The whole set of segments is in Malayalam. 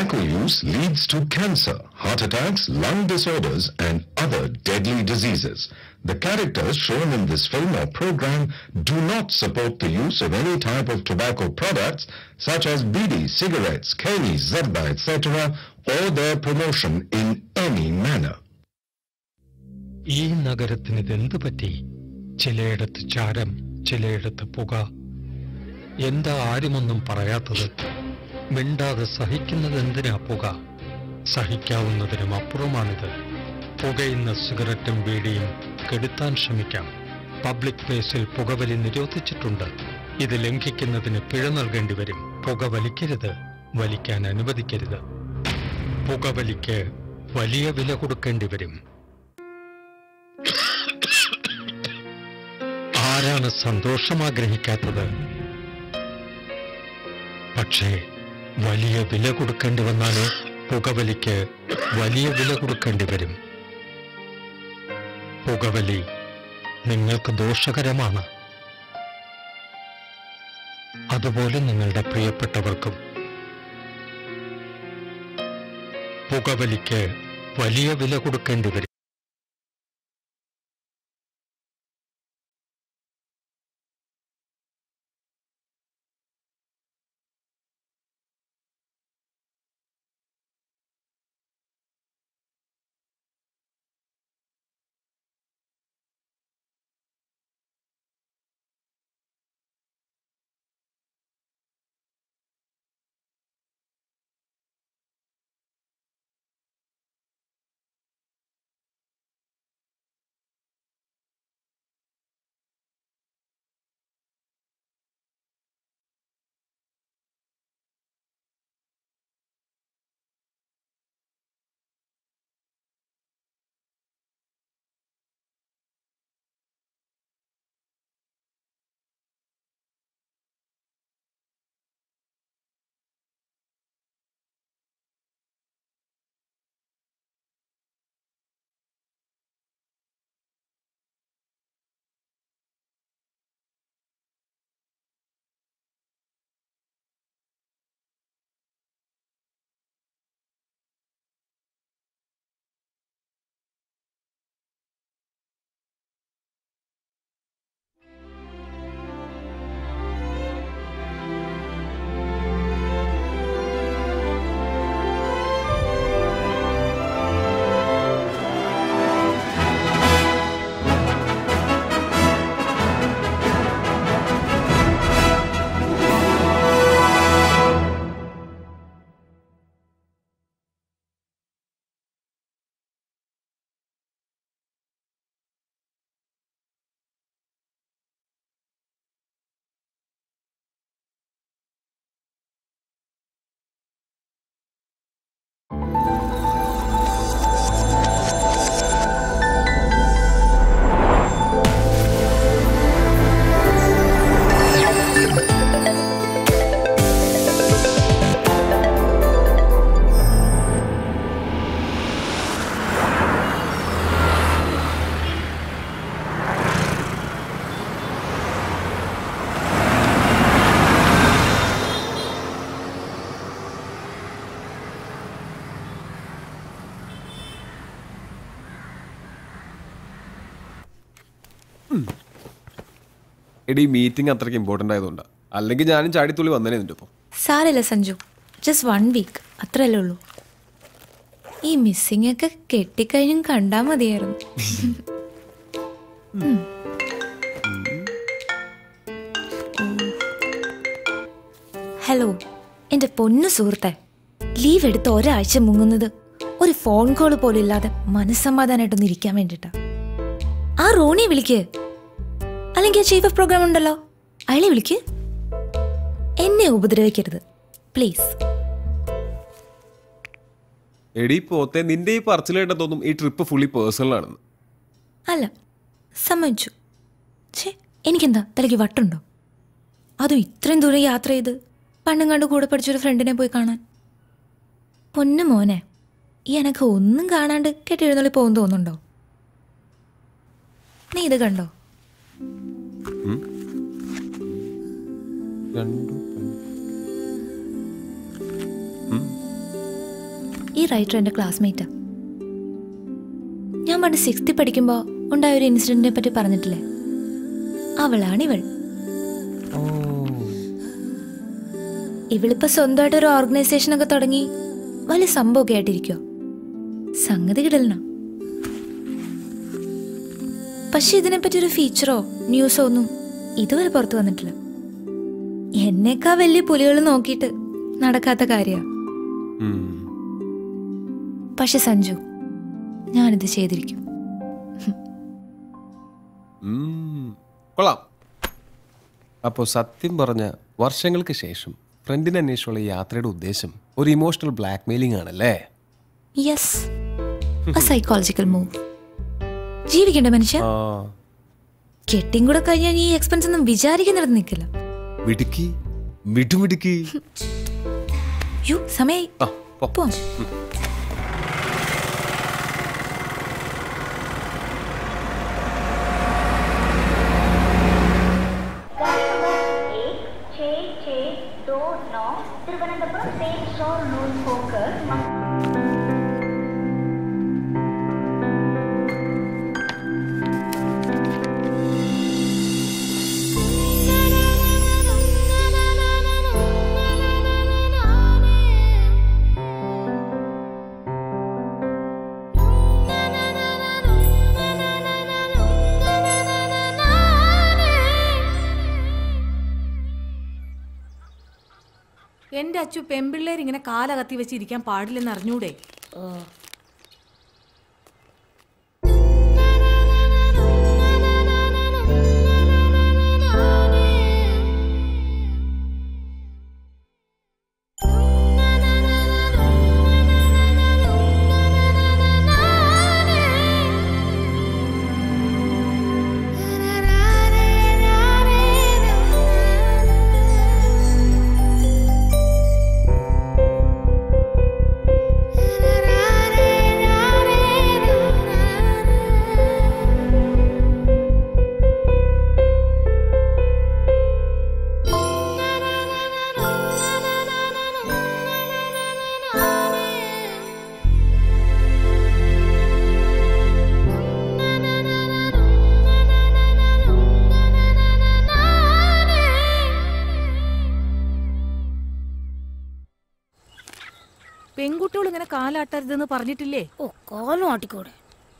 Tobacco use leads to cancer, heart attacks, lung disorders, and other deadly diseases. The characters shown in this film or program do not support the use of any type of tobacco products such as bidi, cigarettes, keni, zarda, etc., or their promotion in any manner. ഈ നഗരത്തിന് ഇതെന്ത് പറ്റി ചിലയിടത്ത് ചാരം ചിലയിടത്ത് പുക എന്താ ആരുമൊന്നും പറയാത്തത് മിണ്ടാതെ സഹിക്കുന്നത് എന്തിനാ പുക സഹിക്കാവുന്നതിനും അപ്പുറമാണിത് പുകയുന്ന സിഗരറ്റും ബീഡിയും കെടുത്താൻ ശ്രമിക്കാം പബ്ലിക് പ്ലേസിൽ പുകവലി നിരോധിച്ചിട്ടുണ്ട് ഇത് ലംഘിക്കുന്നതിന് പിഴ നൽകേണ്ടി വരും പുക വലിക്കരുത് വലിക്കാൻ അനുവദിക്കരുത് പുകവലിക്ക് വലിയ വില കൊടുക്കേണ്ടി വരും ആരാണ് സന്തോഷം ആഗ്രഹിക്കാത്തത് പക്ഷേ വലിയ വില കൊടുക്കേണ്ടി വന്നാലോ പുകവലിക്ക് വലിയ വില കൊടുക്കേണ്ടി വരും പുകവലി നിങ്ങൾക്ക് ദോഷകരമാണ് അതുപോലെ നിങ്ങളുടെ പ്രിയപ്പെട്ടവർക്കും പുകവലിക്ക് വലിയ വില കൊടുക്കേണ്ടി വരും എടി മീറ്റിംഗ് അത്രയ്ക്ക് ഇമ്പോർട്ടൻ്റ് ആയതുകൊണ്ടാ അല്ലെങ്കിൽ ഞാനും ചാടിത്തുള്ളി വന്നേനെ നിന്റെ ഒപ്പം സാരല്ല സഞ്ജു ജസ്റ്റ് വൺ വീക്ക് അത്രയല്ലേ ഉള്ളൂ ഈ മിസ്സിംഗ് ഒക്കെ കെട്ടിക്കഴിഞ്ഞും കണ്ടാ മതിയായിരുന്നു ഉം. ഹലോ എന്റെ പൊന്നു സുഹൃത്തെ ലീവ് എടുത്ത് ഒരാഴ്ച മുങ്ങുന്നത് ഒരു ഫോൺ കോൾ പോലും ഇല്ലാതെ മനസ്സമാധാനമായിട്ടൊന്ന് ഇരിക്കാൻ വേണ്ടിട്ടാ ആ റോണിയെ വിളിക്ക് അല്ലെങ്കിൽ ചീഫ് ഓഫ് പ്രോഗ്രാം ഉണ്ടല്ലോ അയാളെ വിളിക്ക് എന്നെ ഉപദ്രവിക്കരുത് പ്ലീസ് എടി പോത്തെ നിന്റെ ഈ പറച്ചിൽ കേട്ടതൊന്നും ഈ ട്രിപ്പ് ഫുള്ളി പേഴ്സണൽ ആണെന്ന് അല്ല സമ്മതിച്ചു ഛേ എനിക്കെന്താ തലയ്ക്ക് വട്ടുണ്ടോ അതും ഇത്രയും ദൂരം യാത്ര ചെയ്ത് പണ്ടും കണ്ട് കൂടെ പഠിച്ചൊരു ഫ്രണ്ടിനെ പോയി കാണാൻ പൊന്നു മോനെ ഈ എനക്ക് ഒന്നും കാണാണ്ട് കെട്ടിയെഴുന്നള്ളി പോകും തോന്നുന്നുണ്ടോ നീ ഇത് കണ്ടോ രണ്ടു ഈ റൈറ്റർ എൻ്റെ ക്ലാസ്മേറ്റാ ഞാൻ പണ്ട് സിക്സ്ത്തിൽ പഠിക്കുമ്പോൾ ഉണ്ടായ ഒരു ഇൻസിഡന്റിനെ പറ്റി പറഞ്ഞിട്ടില്ലേ അവളാണ് ഇവൾ ഓ ഇവളിപ്പോ സ്വന്തമായിട്ട് ഒരു ഓർഗനൈസേഷൻ ഒക്കെ തുടങ്ങി വലിയ സംഭവമൊക്കെ ആയിട്ടിരിക്കോ സംഗതി കിടലന പക്ഷെ ഇതിനെപ്പറ്റി ഒരു ഫീച്ചറോ ന്യൂസോ ഒന്നും ഇതുവരെ പുറത്തു വന്നിട്ടില്ല എന്നേക്കാ വലിയ പുലികൾ നോക്കിയിട്ട് നടക്കാത്ത കാര്യ ഉം. പക്ഷെ സഞ്ജു ഞാനിത് ചെയ്തിരിക്കും ഉം. കൊള്ളാം അപ്പോൾ സത്യം പറഞ്ഞ വർഷങ്ങൾക്ക് ശേഷം ഫ്രണ്ടിനെ അന്വേഷിച്ചുള്ള ഈ യാത്രയുടെ ഉദ്ദേശം ഒരു ഇമോഷണൽ ബ്ലാക്ക് മെയിലിംഗ് ആണല്ലേ യെസ് സൈക്കോളജിക്കൽ മൂവ് ജീവിക്കണ്ട മനുഷ്യ ആ കെട്ടിയും കൂടെ കഴിഞ്ഞാൽ ഈ എക്സ്പെൻസ് ഒന്നും വിചാരിക്കുന്നിടത്ത് നിൽക്കില്ല മിടുക്കി മിടുമിടുക്കി യു സമയായി ആ പോ പോവാം एक छः छः दो नौ तिरुवनंतपुरम से शोरनूर होकर എന്റെ അച്ചു പെമ്പിള്ളേർ ഇങ്ങനെ കാല കത്തി വെച്ച് ഇരിക്കാൻ പാടില്ലെന്ന് അറിഞ്ഞൂടെ പെൺകുട്ടികൾ ഇങ്ങനെ കാലാട്ടരുതെന്ന് പറഞ്ഞിട്ടില്ലേ ഓ കാലും ആട്ടിക്കൂടെ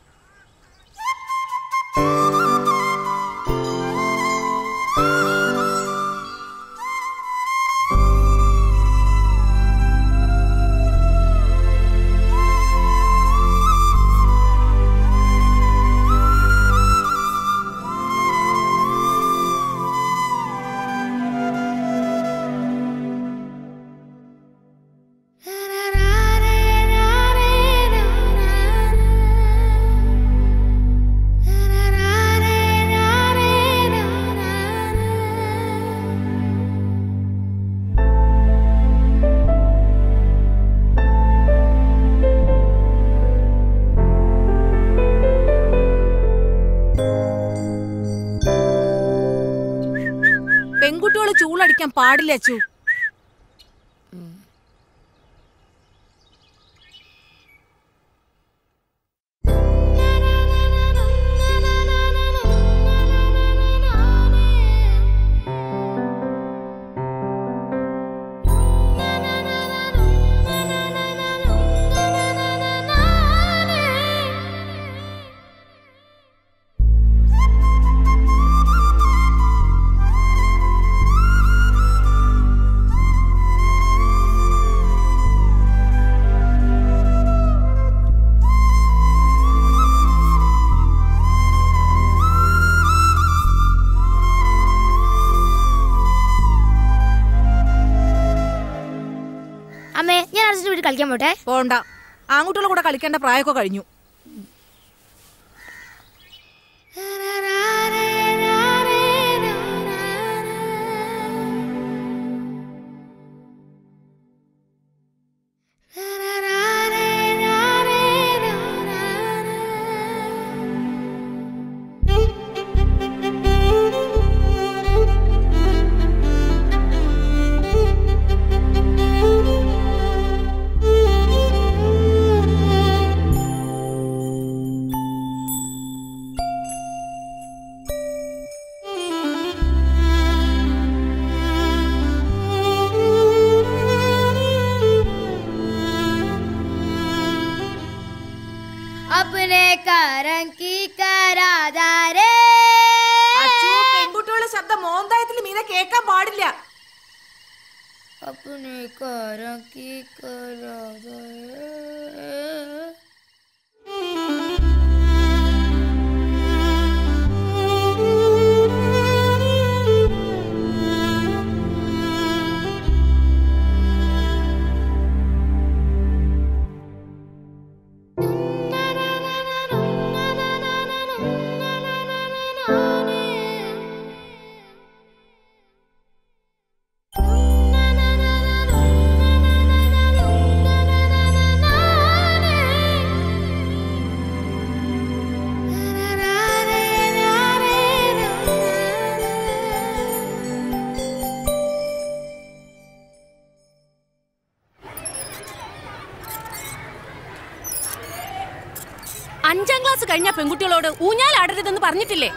പെൺകുട്ടികൾ ചൂളടിക്കാൻ പാടില്ല അച്ചു അമ്മേ ഞാൻ അർജുന്റെ വീട്ടിൽ കളിക്കാൻ പോട്ടെ പോണ്ട ആൺകുട്ടികളുടെ കൂടെ കളിക്കേണ്ട പ്രായമൊക്കെ കഴിഞ്ഞു ആ करम की करादा रे അച്ചു പെൺകുട്ടികളുടെ ശബ്ദം മോന്തായത്തിൽ മീന കേൾക്കാൻ പാടില്ല अपने करम की करादा रे അഞ്ചാം ക്ലാസ് കഴിഞ്ഞ പെൺകുട്ടികളോട് ഊഞ്ഞാലാടരുതെന്ന് പറഞ്ഞിട്ടില്ലേ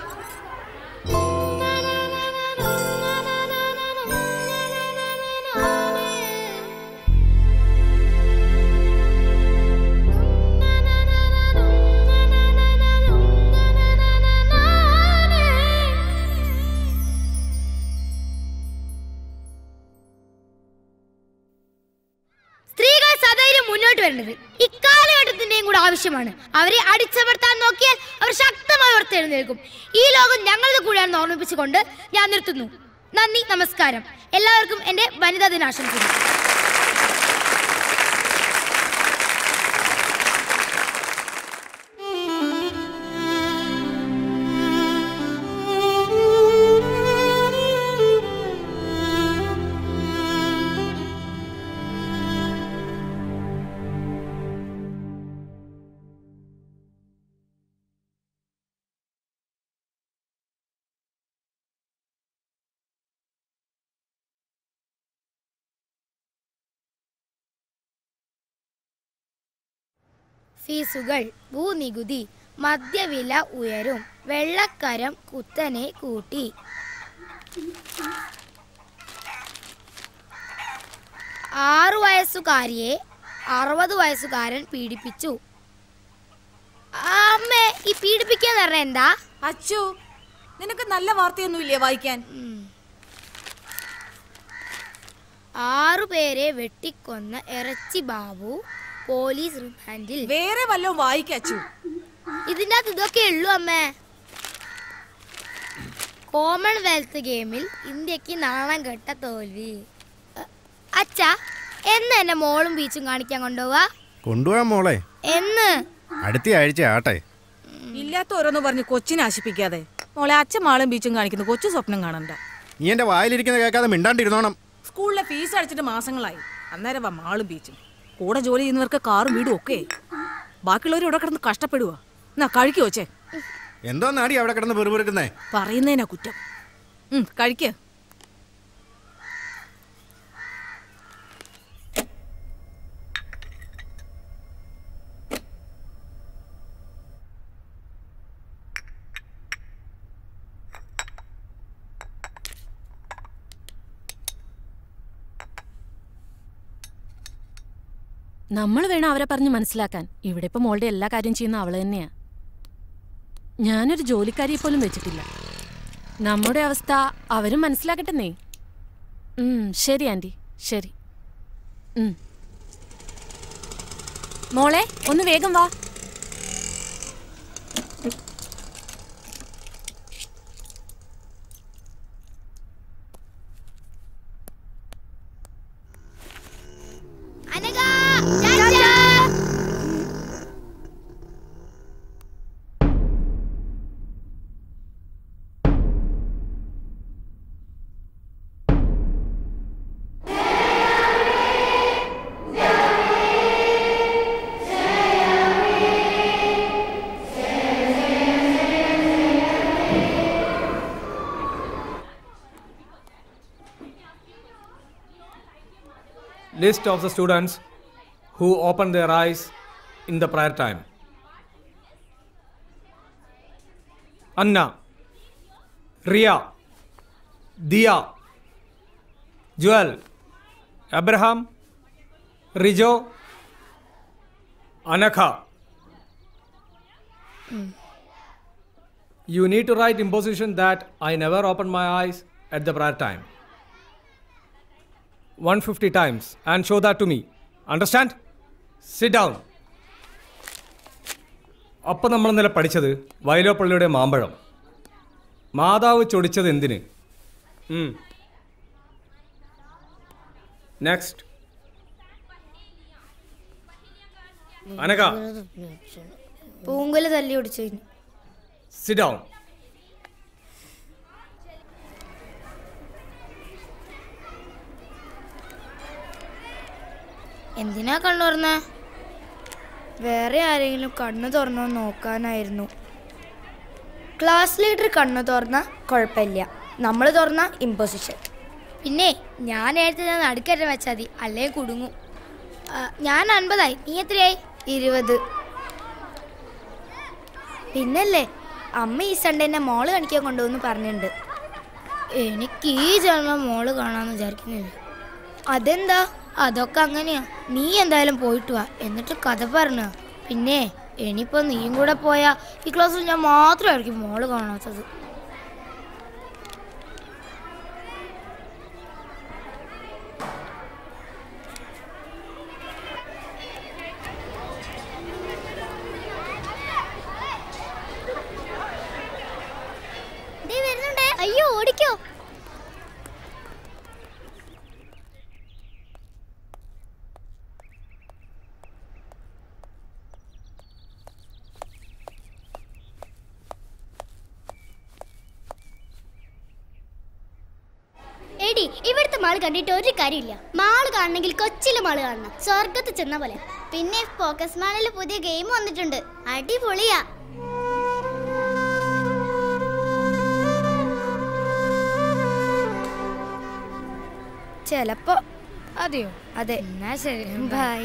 സ്ത്രീകൾ സധൈര്യം മുന്നോട്ട് വരേണ്ടത് ഇക്കാലഘട്ടത്തിന്റെയും കൂടെ ആവശ്യമാണ് അവരെ അടിച്ചമർത്താൻ നോക്കിയാൽ അവർ ശക്തമായി ഉയർത്തെഴുന്നേൽക്കും ഈ ലോകം ഞങ്ങളുടെ കൂടെയാണെന്ന് ഓർമ്മിപ്പിച്ചുകൊണ്ട് ഞാൻ നിർത്തുന്നു നന്ദി നമസ്കാരം എല്ലാവർക്കും എന്റെ വനിതാ ദിനാശംസകൾ ഫീസുകൾ ഭൂനികുതി മദ്യവില ഉയരും വെള്ളക്കരം കുത്തനെ കൂട്ടി ആറു വയസ്സുകാരിയെ അറുപത് വയസ്സുകാരൻ പീഡിപ്പിച്ചു അമ്മേ ഈ പീഡിപ്പിക്കാന്ന് പറഞ്ഞ എന്താ അച്ചു നിനക്ക് നല്ല വാർത്തയൊന്നുമില്ലേ വായിക്കാൻ ആറു പേരെ വെട്ടിക്കൊന്ന ഇറച്ചി ബാബു പോലീസ് റിമാൻഡിൽ വേറെ വല്ലതും വായിക്കച്ചു ഇതിൻ്റെ അകത്ത് ഇതൊക്കെ ഉള്ളൂ അമ്മേ കോമൺവെൽത്ത് ഗെയിമിൽ ഇന്ത്യക്ക് നാണം കെട്ട തോൽവി അ- അച്ഛാ എന്ന് എന്നെ മോളും ബീച്ചും കാണിക്കാൻ കൊണ്ടുപോവാ കൊണ്ടുപോകാൻ മോളെ എന്ന് അടുത്ത ആഴ്ച ആട്ടെ ഇല്ലാത്ത ഓരോന്ന് പറഞ്ഞ് കൊച്ചിനെ ആശിപ്പിക്കാതെ മോളെ അച്ഛൻ മാളും ബീച്ചും കാണിക്കുന്നു കൊച്ചു സ്വപ്നം കാണണ്ട നീ എന്റെ വായിലിരിക്കുന്ന കേൾക്കാതെ മിണ്ടാണ്ടിരുന്നോണം സ്കൂളിലെ ഫീസ് അടിച്ചിട്ട് മാസങ്ങളായി അന്നേരം വാ മാളും ബീച്ചും കൂടെ ജോലി ചെയ്യുന്നവർക്ക് കാറും വീടും ഒക്കെ ബാക്കിയുള്ളവർ ഇവിടെ കിടന്ന് കഷ്ടപ്പെടുക എന്നാ കഴിക്കോ ചേ എന്തോ നാടി അവിടെ കിടന്ന് പെറുപെറുക്കുന്നേ പറയുന്നതിനാ കുറ്റം ഉം, കഴിക്ക് നമ്മൾ വേണം അവരെ പറഞ്ഞ് മനസ്സിലാക്കാൻ ഇവിടെ ഇപ്പൊ മോളുടെ എല്ലാ കാര്യം ചെയ്യുന്ന അവള് തന്നെയാ ഞാനൊരു ജോലിക്കാരിയെ പോലും വെച്ചിട്ടില്ല നമ്മുടെ അവസ്ഥ അവരും മനസ്സിലാക്കട്ടെന്നേ ഉം, ശരി ആന്റി ശരി ഉം. മോളെ ഒന്ന് വേഗം വാ Anagha ചാച്ചാ. List of the students who opened their eyes in the prayer time. Anna, Ria, Dia, Joel, Abraham, Rijo, Anakha, You need to write imposition that I never opened my eyes at the prayer time. 150 times and show that to me. Understand? Sit down. അപ്പം നമ്മൾ ഇന്നലെ പഠിച്ചത് വയലോപ്പള്ളിയുടെ മാമ്പഴം മാതാവ് ചൊടിച്ചത് എന്തിന് നെക്സ്റ്റ് അനക പൂങ്കുല തല്ലി ഒടിച്ചതിന് സിറ്റ് ഡൗൺ എന്തിനാ കണ്ണു തുറന്നേ വേറെ ആരെങ്കിലും കണ്ണു തുറന്നോ നോക്കാനായിരുന്നു ക്ലാസ് ലീഡർ കണ്ണു തുറന്ന കുഴപ്പമില്ല നമ്മൾ തുറന്ന ഇമ്പോസിഷൻ പിന്നെ ഞാൻ നേരത്തെ ഞാൻ നടുക്കറ്റം വെച്ചാൽ മതി അല്ലേ കുടുങ്ങും ആ, ഞാൻ അൻപതായി നീ എത്രയായി ഇരുപത് പിന്നല്ലേ അമ്മ ഈ സൺഡേ എന്നെ മോള് കാണിക്കാൻ കൊണ്ടുവന്ന് പറഞ്ഞിട്ടുണ്ട് എനിക്ക് ഈ ജന്മം മോള് കാണാന്ന് വിചാരിക്കുന്നില്ല അതെന്താ അതൊക്കെ അങ്ങനെയാ നീ എന്തായാലും പോയിട്ട് വാ എന്നിട്ട് കഥ പറഞ്ഞ പിന്നെ ഇനിയിപ്പോ നീയും കൂടെ പോയാ ഈ ക്ലാസ്സിൽ ഞാൻ മാത്രമായിരിക്കും മോള് കാണാത്തത് അയ്യോ ഓടിക്കോ എടി ഇവിടുത്തെ മാള് കണ്ടിട്ട് ഒരു കാര്യമില്ല മാള് കാണണമെങ്കിൽ കൊച്ചിലെ മാള് കാണണം സ്വർഗത്ത് ചെന്ന പോലെ പിന്നെ ഫോക്കസ് മാളിൽ പുതിയ ഗെയിം വന്നിട്ടുണ്ട് അടിപൊളിയാ ചെലപ്പോ അതെയോ അതെ എന്നാ ശരി ബൈ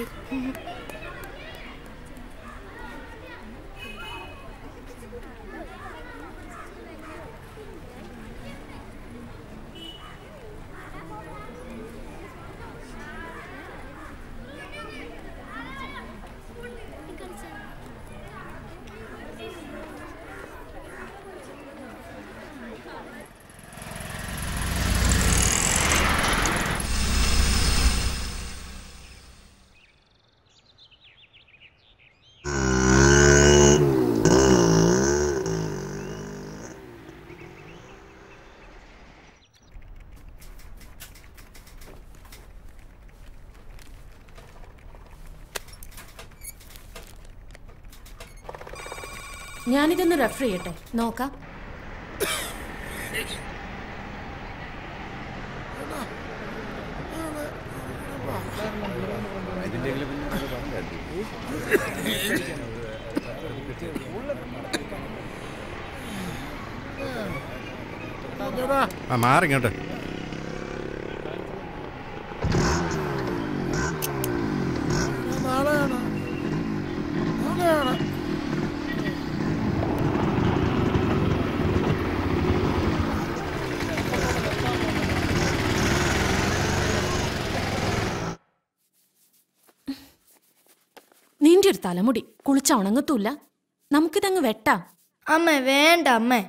ഞാനിതൊന്ന് റെഫർ ചെയ്യട്ടെ നോക്കാം ആ മാറിങ്ങോട്ട് നിന്റെ ഒരു തലമുടി കുളിച്ച ഉണങ്ങത്തൂല്ല നമുക്കിതങ്ങ് വെട്ടാം അമ്മ വേണ്ട അമ്മ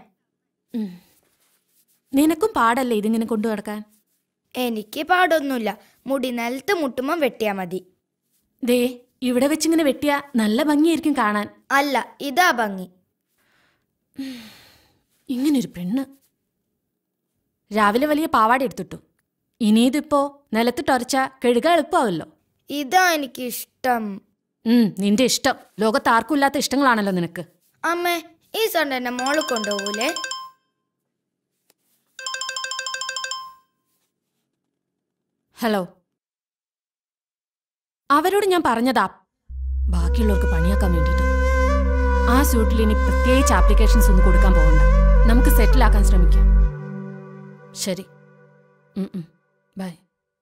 നിനക്കും പാടല്ലേ ഇതിങ്ങനെ കൊണ്ടു നടക്കാൻ എനിക്ക് പാടൊന്നുമില്ല മുടി നിലത്ത് മുട്ടുമ്പം വെട്ടിയാ മതി ദേ ഇവിടെ വെച്ചിങ്ങനെ വെട്ടിയാ നല്ല ഭംഗിയായിരിക്കും കാണാൻ അല്ല ഇതാ ഭംഗി ഇങ്ങനൊരു പെണ്ണ് രാവിലെ വലിയ പാവാട എടുത്തിട്ടു ഇനിയിതിപ്പോ നിലത്തിട്ടൊരച്ച കഴുക എളുപ്പമാവല്ലോ ഇതാ എനിക്ക് ഇഷ്ടം ഉം നിന്റെ ഇഷ്ടം ലോകത്ത് ആർക്കും ഇല്ലാത്ത ഇഷ്ടങ്ങളാണല്ലോ നിനക്ക് അമ്മേ ഈ സൺഡേ എന്നെ മോള് കൊണ്ടുപോകൂലേ ഹലോ അവരോട് ഞാൻ പറഞ്ഞതാ ബാക്കിയുള്ളവർക്ക് പണിയാക്കാൻ വേണ്ടിയിട്ട് ആ സ്യൂട്ടിൽ ഇനി പ്രത്യേകിച്ച് ആപ്ലിക്കേഷൻസ് ഒന്നും കൊടുക്കാൻ പോകണ്ട നമുക്ക് സെറ്റിൽ ആക്കാൻ ശ്രമിക്കാം ശരി ബൈ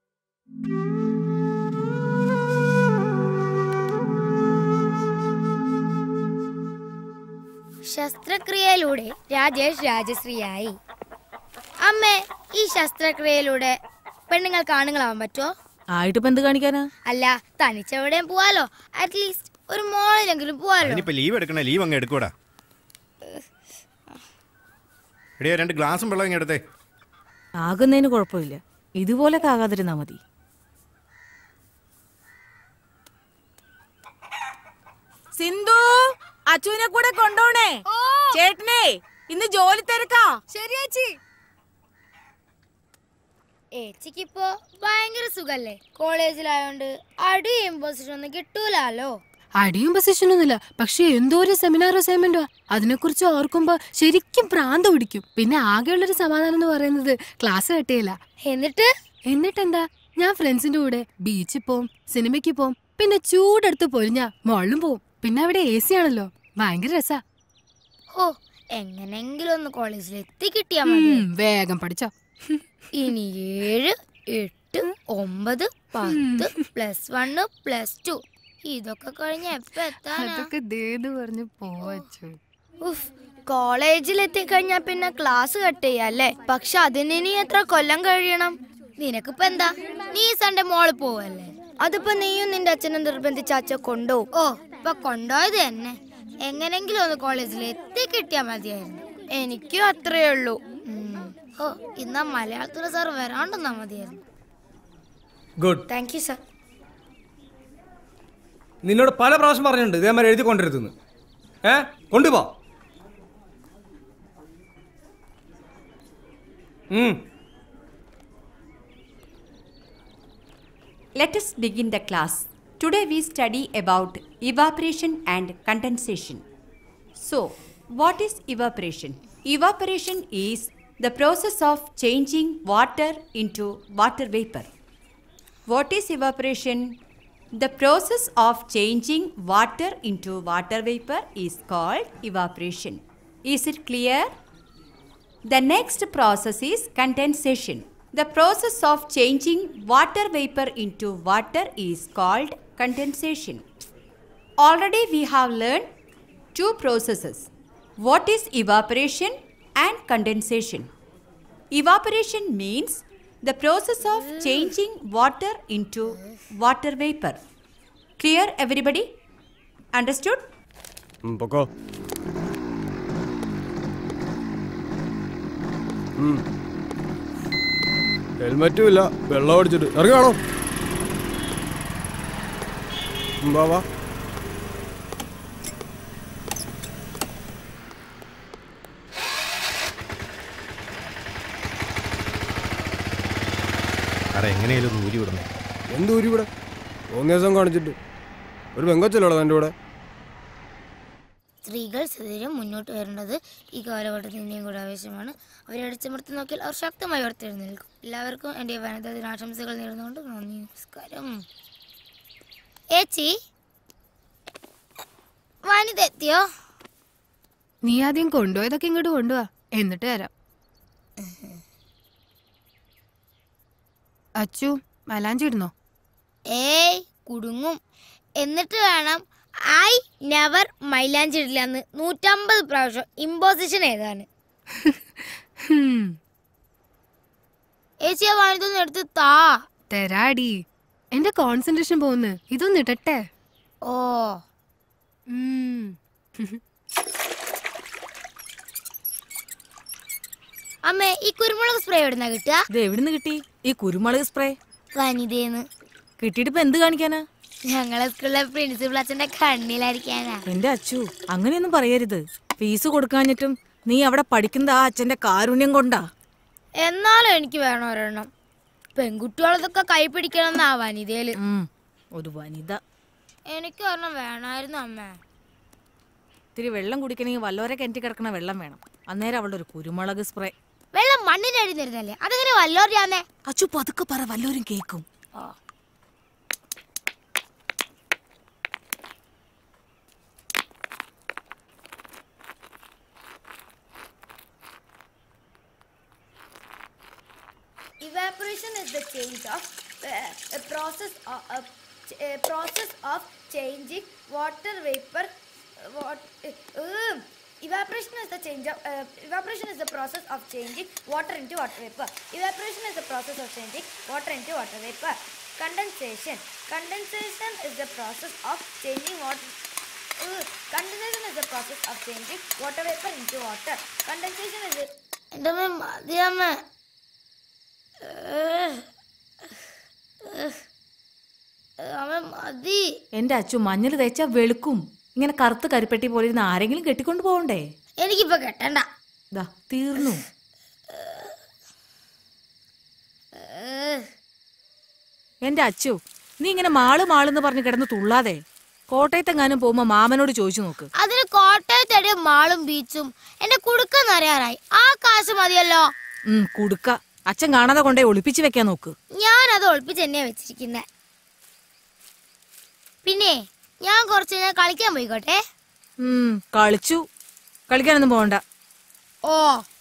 ശസ്ത്രക്രിയയിലൂടെ രാജേഷ് രാജശ്രീയായി അമ്മേ ഈ ശസ്ത്രക്രിയയിലൂടെ പെണ്ണുങ്ങൾക്ക് ആണുങ്ങളാവാൻ പറ്റുമോ ആയിട്ട് എന്ത് കാണിക്കാനാ അല്ല തനിച്ചെവിടെയും പോവാലോ അറ്റ്ലീസ്റ്റ് ഒരു മോളിലെങ്കിലും പോവാലോ അതിനിപ്പോ ലീവ് എടുക്കണേ ലീവ് അങ്ങ് എടുക്കൂടാ എടിയാ രണ്ട് ഗ്ലാസും വെള്ളം ഇങ്ങ് എടുത്തേ ആകുന്നതിന് കുഴപ്പമില്ല ഇതുപോലൊക്കെ ആകാതിരുന്നാ മതി സിന്ധു അച്ചുവിനെ കൂടെ കൊണ്ടോണേ ചേട്ടനെ ഇന്ന് ജോലി തിരക്കാ ശരി ചേച്ചി ഏച്ചിക്കിപ്പോ ഭയങ്കര സുഖല്ലേ കോളേജിലായോണ്ട് അടിയും പൊസിഷൻ ഒന്നും കിട്ടൂലോ അടിയും പൊസിഷനൊന്നുമില്ല പക്ഷെ എന്തോ ഒരു സെമിനാർ അസൈൻമെന്റോ അതിനെക്കുറിച്ച് ഓർക്കുമ്പോ ശരിക്കും പ്രാന്ത് പിടിക്കും പിന്നെ ആകെയുള്ളൊരു സമാധാനം എന്ന് പറയുന്നത് ക്ലാസ് കട്ടിയില്ല എന്നിട്ട് എന്നിട്ടെന്താ ഞാൻ ഫ്രണ്ട്സിന്റെ കൂടെ ബീച്ചിൽ പോവും സിനിമയ്ക്ക് പോവും പിന്നെ ചൂടെടുത്ത് പൊരിഞ്ഞ മോളിലും പോവും പിന്നെ അവിടെ എ സി ആണല്ലോ ഭയങ്കര രസാ ഓ എങ്ങനെങ്കിലും ഒന്ന് കോളേജിൽ എത്തി കിട്ടിയാ മതി ഉം, വേഗം പഠിച്ചോ ഇനി ഏഴ് എട്ട് ഒമ്പത് പത്ത് പ്ലസ് വണ്ണ് പ്ലസ് ടു ഇതൊക്കെ കഴിഞ്ഞ എപ്പ എത്താനാ അതൊക്കെ ദേത് പറഞ്ഞു പോവച്ചു ഉഫ് കോളേജിൽ എത്തിക്കഴിഞ്ഞാ പിന്നെ ക്ലാസ് കട്ട് ചെയ്യാല്ലേ പക്ഷെ അതിന് ഇനി എത്ര കൊല്ലം കഴിയണം നിനക്കിപ്പോ എന്താ നീ സൺഡേ മോള് പോവല്ലേ അതിപ്പോ നീയും നിന്റെ അച്ഛനും നിർബന്ധിച്ച അച്ഛ കൊണ്ടുപോകും ഓ ഇപ്പൊ കൊണ്ടുപോയത് തന്നെ എങ്ങനെങ്കിലും ഒന്ന് കോളേജിൽ എത്തി കിട്ടിയാ മതിയായിരുന്നു എനിക്കും അത്രേ ഉള്ളൂ ഉം. ഓ ഇന്നാ മലയാളത്തിലെ സാർ വരാണ്ടെന്നാ മതിയായിരുന്നു ഗുഡ് താങ്ക് യു സാർ നിന്നോട് പല പ്രാവശ്യം പറഞ്ഞിട്ടുണ്ട് ഇതേമാതിരി എഴുതി കൊണ്ടിരുത്തുന്നു ഏ കൊണ്ടുപോ ഉം Let us begin the class. Today we study about evaporation and condensation. So, what is evaporation? Evaporation is the process of changing water into water vapor. What is evaporation? The process of changing water into water vapor is called evaporation. Is it clear? The next process is condensation. The process of changing water vapor into water is called condensation. Already we have learned two processes. What is evaporation and condensation? Evaporation means the process of changing water into water vapor. Clear everybody? Understood? പൊക്കോ ഹെൽമറ്റും ഇല്ല വെള്ളം അടിച്ചിട്ട് ഇറങ്ങാണോ വാ വാ അറ എങ്ങനെയാലും ഒന്ന് ഊരി വിടണം എന്ത് ഊരി ഇവിടെ തോന്നിയാസം കാണിച്ചിട്ട് ഒരു പെങ്കൊച്ചല്ലോ എൻ്റെ കൂടെ സ്ത്രീകൾ സദൈര്യം മുന്നോട്ട് വരേണ്ടത് ഈ കാലഘട്ടത്തിൻ്റെയും കൂടെ ആവശ്യമാണ് അവരെ അടിച്ചമർത്തി നോക്കിയാൽ അവർ ശക്തമായി ഉയർത്തെഴുന്നേൽക്കും എല്ലാവർക്കും എൻ്റെ വനിതാ ദിനാശംസകൾ നേർന്നുകൊണ്ട് നന്ദി നമസ്കാരം ഏച്ചി വനിത എത്തിയോ നീ ആദ്യം കൊണ്ടുപോയതൊക്കെ ഇങ്ങോട്ട് കൊണ്ടുപോവാ എന്നിട്ട് തരാം അച്ചു മലാഞ്ചി ഇടുന്നോ ഏയ് കുടുങ്ങും എന്നിട്ട് വേണം ഐ നെവർ മൈലാഞ്ചി ഇടില്ല എന്ന് നൂറ്റമ്പത് പ്രാവശ്യം ഇമ്പോസിഷൻ ഏതാണ് ഹും, ഏച്ചി ആ വനിതൊന്ന് എടുത്ത് താ തരാടി എന്റെ കോൺസെൻട്രേഷൻ പോകുന്നു ഇതൊന്ന് ഇടട്ടെ ഓ ഉം. അമ്മേ ഈ കുരുമുളക് സ്പ്രേ എവിടുന്നാ കിട്ടുക ഇത് എവിടുന്ന് കിട്ടി ഈ കുരുമുളക് സ്പ്രേ വനിതേന്ന് കിട്ടിയിട്ട് ഇപ്പൊ എന്ത് കാണിക്കാനാ ഞങ്ങളെ സ്കൂളിലെ പ്രിൻസിപ്പൾ അച്ഛന്റെ കണ്ണിലായിരിക്കാനാ എന്റെ അച്ചു അങ്ങനെയൊന്നും പറയരുത് ഫീസ് കൊടുക്കാഞ്ഞിട്ടും നീ അവിടെ പഠിക്കുന്ന ആ അച്ഛന്റെ കാരുണ്യം കൊണ്ടാ എന്നാലും എനിക്ക് വേണം ഒരെണ്ണം പെൺകുട്ടികളതൊക്കെ കൈ പിടിക്കണം എന്നാ വനിതയില് ഉം, ഒരു വനിത എനിക്ക് ഒരെണ്ണം വേണമായിരുന്നു അമ്മ ഇത്തിരി വെള്ളം കുടിക്കണമെങ്കിൽ വല്ലോരെ കിണറ്റി കിടക്കണ വെള്ളം വേണം അന്നേരം അവളുടെ ഒരു കുരുമുളക് സ്പ്രേ വെള്ളം മണ്ണിന്റെ അടി നിരുന്നല്ലേ അതെങ്ങനെ വല്ലോറിയാമേ അച്ചു പതുക്കെ പറ വല്ലോരും കേക്കും Evaporation is the change of uh, a process of a, a process of changing water vapor. Uh, what? Uh, evaporation is the change of uh, evaporation is the process of changing water into water vapor. Evaporation is the process of changing water into water vapor. Condensation. Condensation is the process of changing water. Uh, condensation is the process of changing water vapor into water. Condensation is the എൻ്റെ അമ്മ മതിയമ്മ അമ്മ മതി എന്റെ അച്ചു മഞ്ഞൾ തേച്ചാ വെളുക്കും ഇങ്ങനെ കറുത്ത് കരിപ്പെട്ടി പോലെ ഇരുന്ന് ആരെങ്കിലും കെട്ടിക്കൊണ്ട് പോകണ്ടേ എനിക്കിപ്പോ കെട്ടണ്ട ദാ തീർന്നു എന്റെ അച്ചു നീ ഇങ്ങനെ മാള് മാളെന്ന് പറഞ്ഞ് കിടന്ന് തുള്ളാതെ കോട്ടയത്തെങ്ങാനും പോകുമ്പോ മാമനോട് ചോദിച്ചു നോക്ക് അതിന് കോട്ടയത്തടി മാളും ബീച്ചും എന്റെ കുടുക്കെന്ന് അറിയാറായി ആ കാശ് മതിയല്ലോ ഉം കുടുക്ക അച്ഛൻ കാണാതെ കൊണ്ടേ ഒളിപ്പിച്ചു വെക്കാൻ നോക്ക് ഞാൻ അത് ഒളിപ്പിച്ച് തന്നെയാ വെച്ചിരിക്കുന്നെ പിന്നെ ഞാൻ കുറച്ച് കഴിഞ്ഞാൽ കളിക്കാൻ പോയിക്കോട്ടെ ഉം കളിച്ചു കളിക്കാനൊന്നും പോകണ്ട ഓ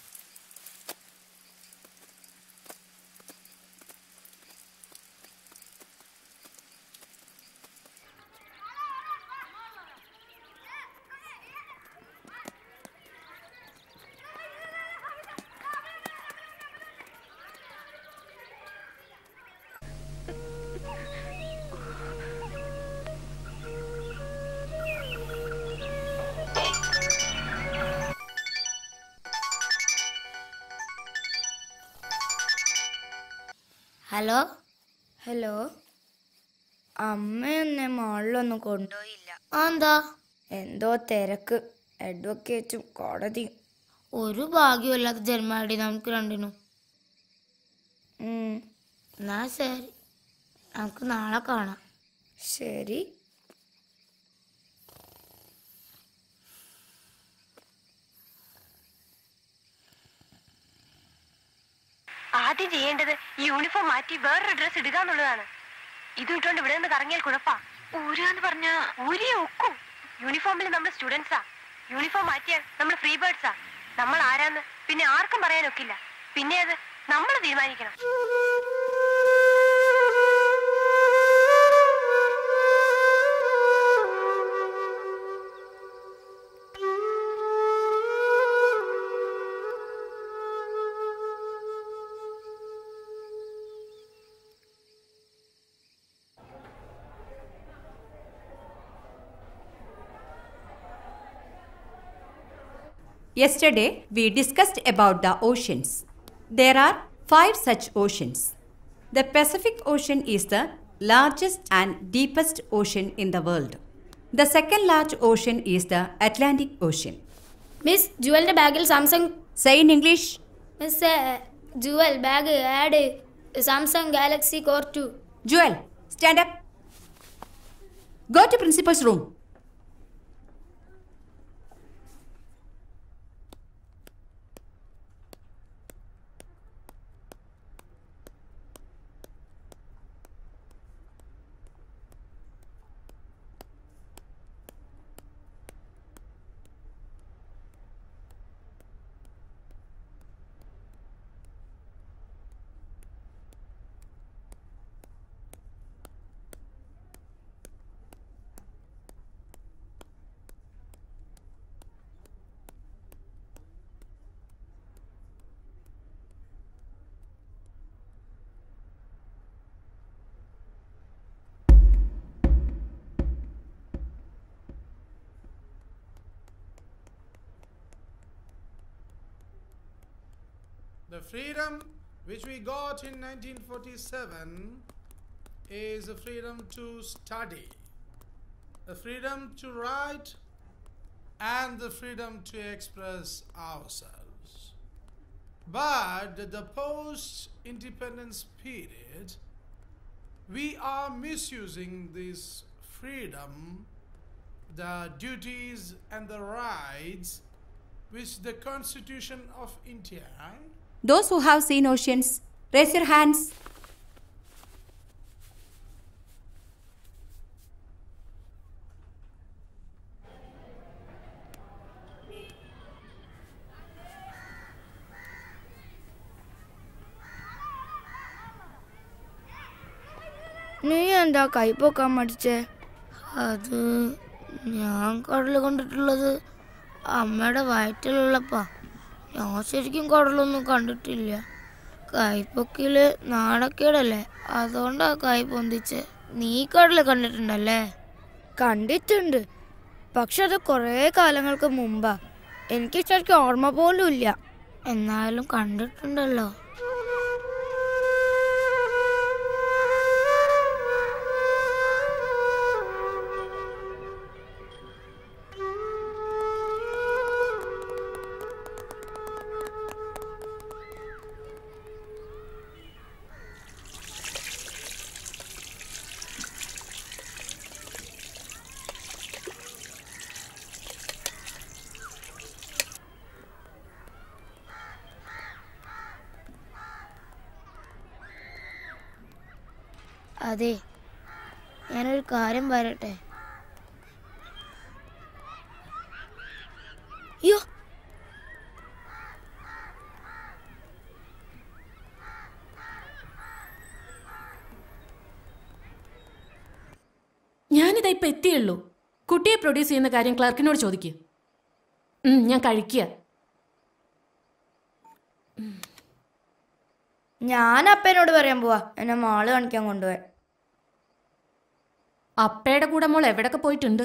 ഹലോ ഹലോ അമ്മയെന്നെ മാളിലൊന്നും കൊണ്ടുപോയില്ല എന്താ എന്തോ തിരക്ക് അഡ്വക്കേറ്റും കോടതിയും ഒരു ഭാഗ്യമില്ലാത്ത ജന്മാടി നമുക്ക് രണ്ടിനും ഉം, എന്നാ ശരി നമുക്ക് നാളെ കാണാം ശരി ആദ്യം ചെയ്യേണ്ടത് ഈ യൂണിഫോം മാറ്റി വേറൊരു ഡ്രസ് ഇടുക എന്നുള്ളതാണ് ഇത് ഇട്ടുകൊണ്ട് ഇവിടെ നിന്ന് കറങ്ങിയാൽ കുഴപ്പാ ഊരുകയെന്ന് പറഞ്ഞാ ഊരിയെ ഒക്കും യൂണിഫോമിൽ നമ്മൾ സ്റ്റുഡൻസാ യൂണിഫോം മാറ്റിയാൽ നമ്മൾ ഫ്രീ ബേർഡ്സാ നമ്മൾ ആരാന്ന് പിന്നെ ആർക്കും പറയാനൊക്കില്ല പിന്നെ അത് നമ്മൾ തീരുമാനിക്കണം Yesterday, we discussed about the oceans. There are five such oceans. The Pacific Ocean is the largest and deepest ocean in the world. The second large ocean is the Atlantic Ocean. Miss ജുവലിന്റെ ബാഗിൽ Samsung Say in English. Miss Jewel bag add Samsung Galaxy Core two Joel, stand up. Go to principal's room. The freedom which we got in 1947 is the freedom to study, the freedom to write, and the freedom to express ourselves. But the post independence period, we are misusing this freedom, the duties, and the rights which the Constitution of India Those who have seen oceans, raise your hands. നീ എന്താ കൈ പൊക്കാൻ മടിച്ചേ അത് ഞാൻ കടൽ കണ്ടിട്ടുള്ളത് അമ്മയുടെ വയറ്റിലുള്ളപ്പാ ഞാൻ ശരിക്കും കടലൊന്നും കണ്ടിട്ടില്ല കൈപ്പൊക്കില് നാണക്കേടല്ലേ അതുകൊണ്ടാ കൈ പൊന്തിച്ച് നീ കടൽ കണ്ടിട്ടുണ്ടല്ലേ കണ്ടിട്ടുണ്ട് പക്ഷെ അത് കുറേ കാലങ്ങൾക്ക് മുമ്പാ എനിക്ക് ശരിക്കും ഓർമ്മ പോലും ഇല്ല എന്നാലും കണ്ടിട്ടുണ്ടല്ലോ അതെ ഞാനൊരു കാര്യം പറയട്ടെ അയ്യോ ഞാനിതാ ഇപ്പൊ എത്തിയുള്ളൂ കുട്ടിയെ പ്രൊഡ്യൂസ് ചെയ്യുന്ന കാര്യം ക്ലർക്കിനോട് ചോദിക്കുക ഞാൻ കഴിക്കുക ഞാൻ അപ്പനോട് പറയാൻ പോവാ എന്നെ മാള് കാണിക്കാൻ കൊണ്ടുപോയി അപ്പയുടെ കൂടെ മോൾ എവിടൊക്കെ പോയിട്ടുണ്ട്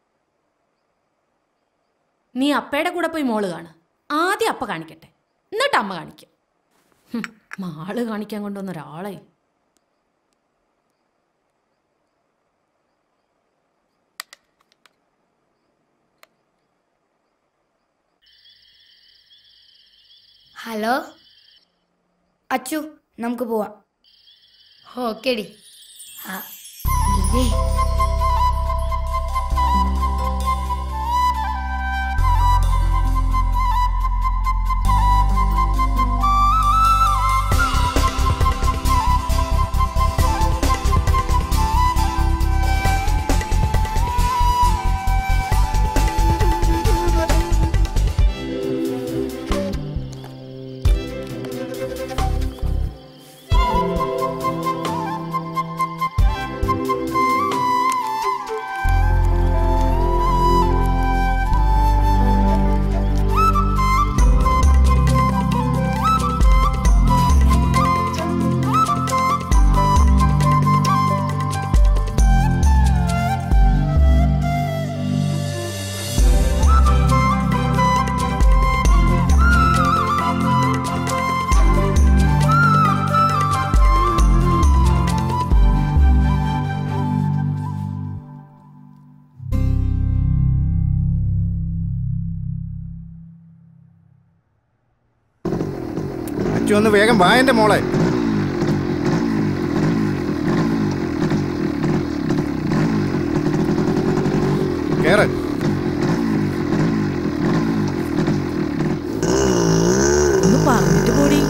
നീ അപ്പയുടെ കൂടെ പോയി മോള് കാണ് ആദ്യം അപ്പ കാണിക്കട്ടെ എന്നിട്ട് അമ്മ കാണിക്കാം ഹും, മാള് കാണിക്കാൻ കൊണ്ടുവന്ന ഒരാളെ ഹലോ അച്ചു നമുക്ക് പോവാം ഓക്കേടി ആ ഇതേ അച്ചു ഒന്ന് വേഗം വാ എൻ്റെ മോളെ കേറ് ഒന്ന് പറഞ്ഞിട്ട് കൂടി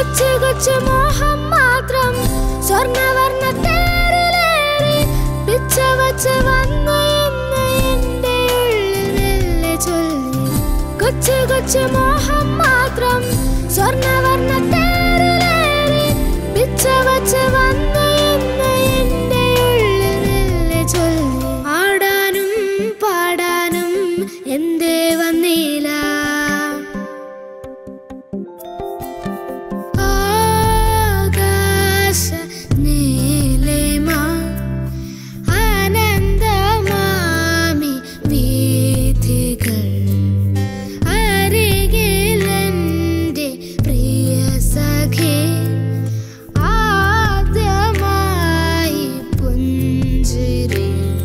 കൊച്ചു കൊച്ചു മോഹം മാത്രം സ്വർണവർണ്ണ തേരിലേറി പിച്ച വച്ച് വന്നു എന്ന് എന്റെ ഉള്ളിൽ മെല്ലെ ചൊല്ലി കൊച്ചു കൊച്ചു മോഹം മാത്രം സ്വർണവർണ്ണ തേരിലേറി പിച്ച വച്ച് വന്നു എന്ന് എന്റെ ഉള്ളിൽ മെല്ലെ ചൊല്ലി ആടാനും പാടാനും എന്തേ വന്നില്ല ആകാശ നീലിമ ആനന്ദമാമി വീഥികൾ അരികിലെന്റെ പ്രിയ സഖി ആദ്യമായി പുഞ്ചിരി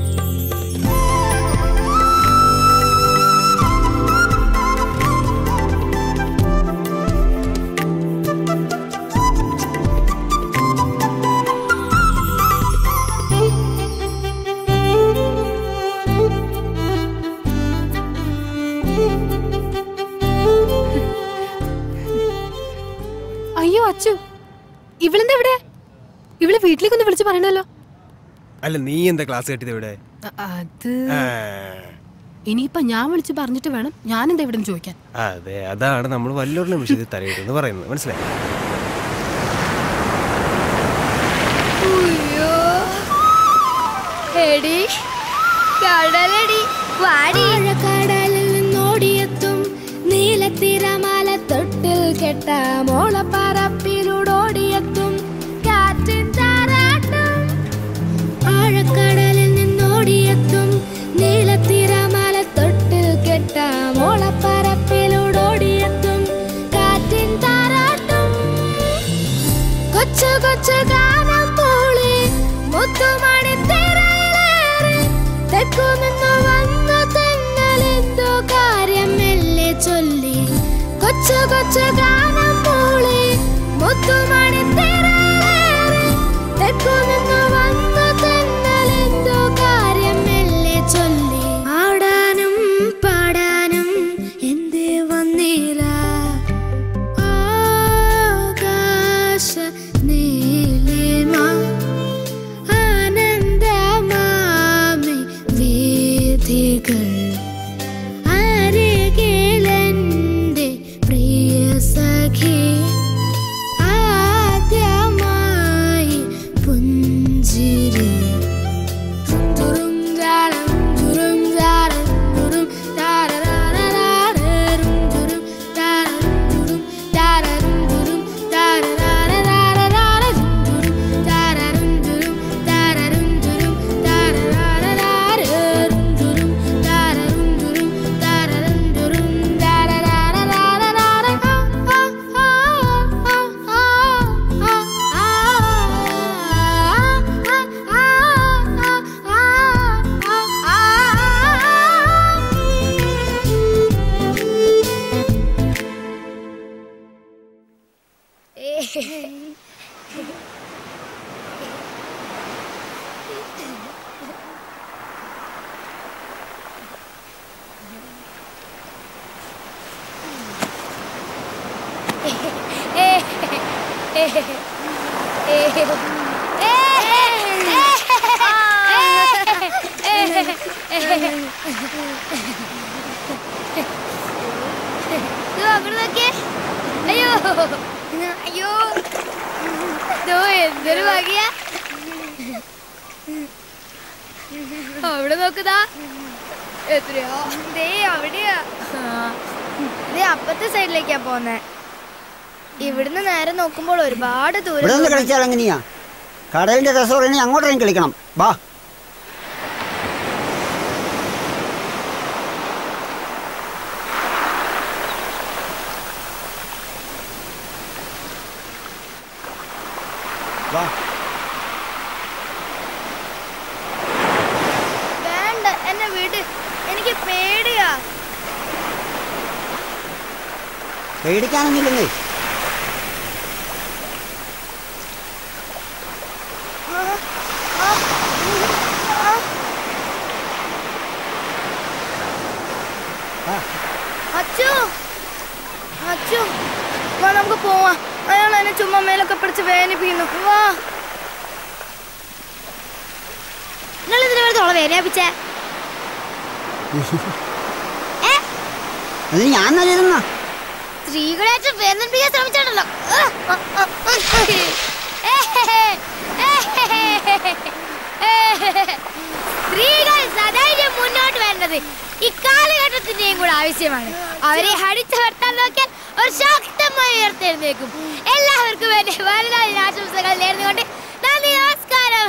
അയ്യോ അച്ചു ഇവളെന്താ ഇവിടെ ഇവളെ വീട്ടിലേക്ക് ഒന്ന് വിളിച്ച് പറയണല്ലോ അല്ല നീ എന്താ ക്ലാസ് കെട്ടിയത് ഇവിടെ അ- അത് ആ, ഇനിയിപ്പൊ ഞാൻ വിളിച്ച് പറഞ്ഞിട്ട് വേണം ഞാൻ എന്താ ഇവിടെ ചോദിക്കാൻ അതെ അതാണ് നമ്മൾ വല്ലോരുടെ നിമിഷത്തിൽ തലയിട്ടെന്ന് പറയുന്നത് മനസ്സിലായി ഉയ്യോ. എടി കടലടി വാടി കടലിൽ നിന്നോടിയെത്തും നീലത്തിരമാല തൊട്ടിൽ കെട്ട മോളപ്പറപ്പിലൂടോടിയെത്തും കാറ്റിൻ താരാട്ടം ആഴക്കടലിൽ നിന്നോടിയെത്തും നീലത്തിരമാല തൊട്ടിൽ കെട്ട മോളപ്പറപ്പിലൂടോടിയെത്തും കാറ്റിൻ താരാട്ടം കൊച്ചു കൊച്ചു ഗാനം മൂളി മുത്തുമണി തിരയിലേറി തെക്കു നിന്നു വന്നു തെന്നലെന്തോ കാര്യം മെല്ലെ ചൊല്ലി കൊച്ചു കൊച്ചു ഗാനം മൂളി മുത്തുമണി തിരയിലേറി തെക്കു നിന്നു വന്നു തെന്നലെന്തോ കാര്യം മെല്ലെ ചൊല്ലി ആടാനും പാടാനും എന്തേ വന്നില്ല ആകാശ നീലിമ ആനന്ദമാമി വീഥികൾ അരികിലെന്റെ പ്രിയ സഖി ആദ്യമായി പുഞ്ചിരി തുറും ജാലം തുറും ജാലം തുറും താരരാരരാരരും തുറും താരം തുറും താരരും തുറും താരരാരരാരരാരരും തുറും താരരും തുറും താരരും തുറും താരരാരരാരരും തുറും താരരും തുറും താരരും തുറും താരരാരരാരരാര ആ ആ ആ ആ അയ്യോ അയ്യോ ദോ എന്തൊരു വകയ അവിടെ നോക്കുതാ എത്രയോ ദേ അവിടെയാ ദേ അപ്പത്തെ സൈഡിലേക്കാ പോന്നെ ഇവിടുന്ന് നേരെ നോക്കുമ്പോൾ ഒരുപാട് ഇവിടെ നിന്ന് ദൂരം കളിച്ചാൽ എങ്ങനെയാ കടലിന്റെ രസം ഇനി അങ്ങോട്ടേക്കും കളിക്കണം വാ വാ വേണ്ട എന്നെ വിട് എനിക്ക് പേടിയാ പേടിക്കാനൊന്നുമില്ലെന്നേ ആ, ആ, ആ. അച്ചു അച്ചു വാ നമുക്ക് പോവാം അയാൾ എന്നെ ചുമ്മാ മേലൊക്കെ പിടിച്ച് വേദനിപ്പിക്കുന്നു വാ നിങ്ങൾ ഇതിനെ വെറുതെ അവളെ വേദനിപ്പിച്ചേ അത് ഞാൻ നല്ലതെന്നാ സ്ത്രീകളായിട്ട് വേദനിപ്പിക്കാൻ ശ്രമിച്ചിട്ടുണ്ടല്ലോ സ്ത്രീകൾ സധൈര്യം മുന്നോട്ട് വരേണ്ടത് ഇക്കാലഘട്ടത്തിന്റെയും കൂടെ ആവശ്യമാണ് അവരെ അടിച്ചമർത്താൻ നോക്കിയാൽ അവർ ശക്തമായി ഉയർത്തെഴുന്നേക്കും എല്ലാവർക്കും വേണ്ടി വലുതായ ആശംസകൾ നേർന്നുകൊണ്ട് നന്ദി നമസ്കാരം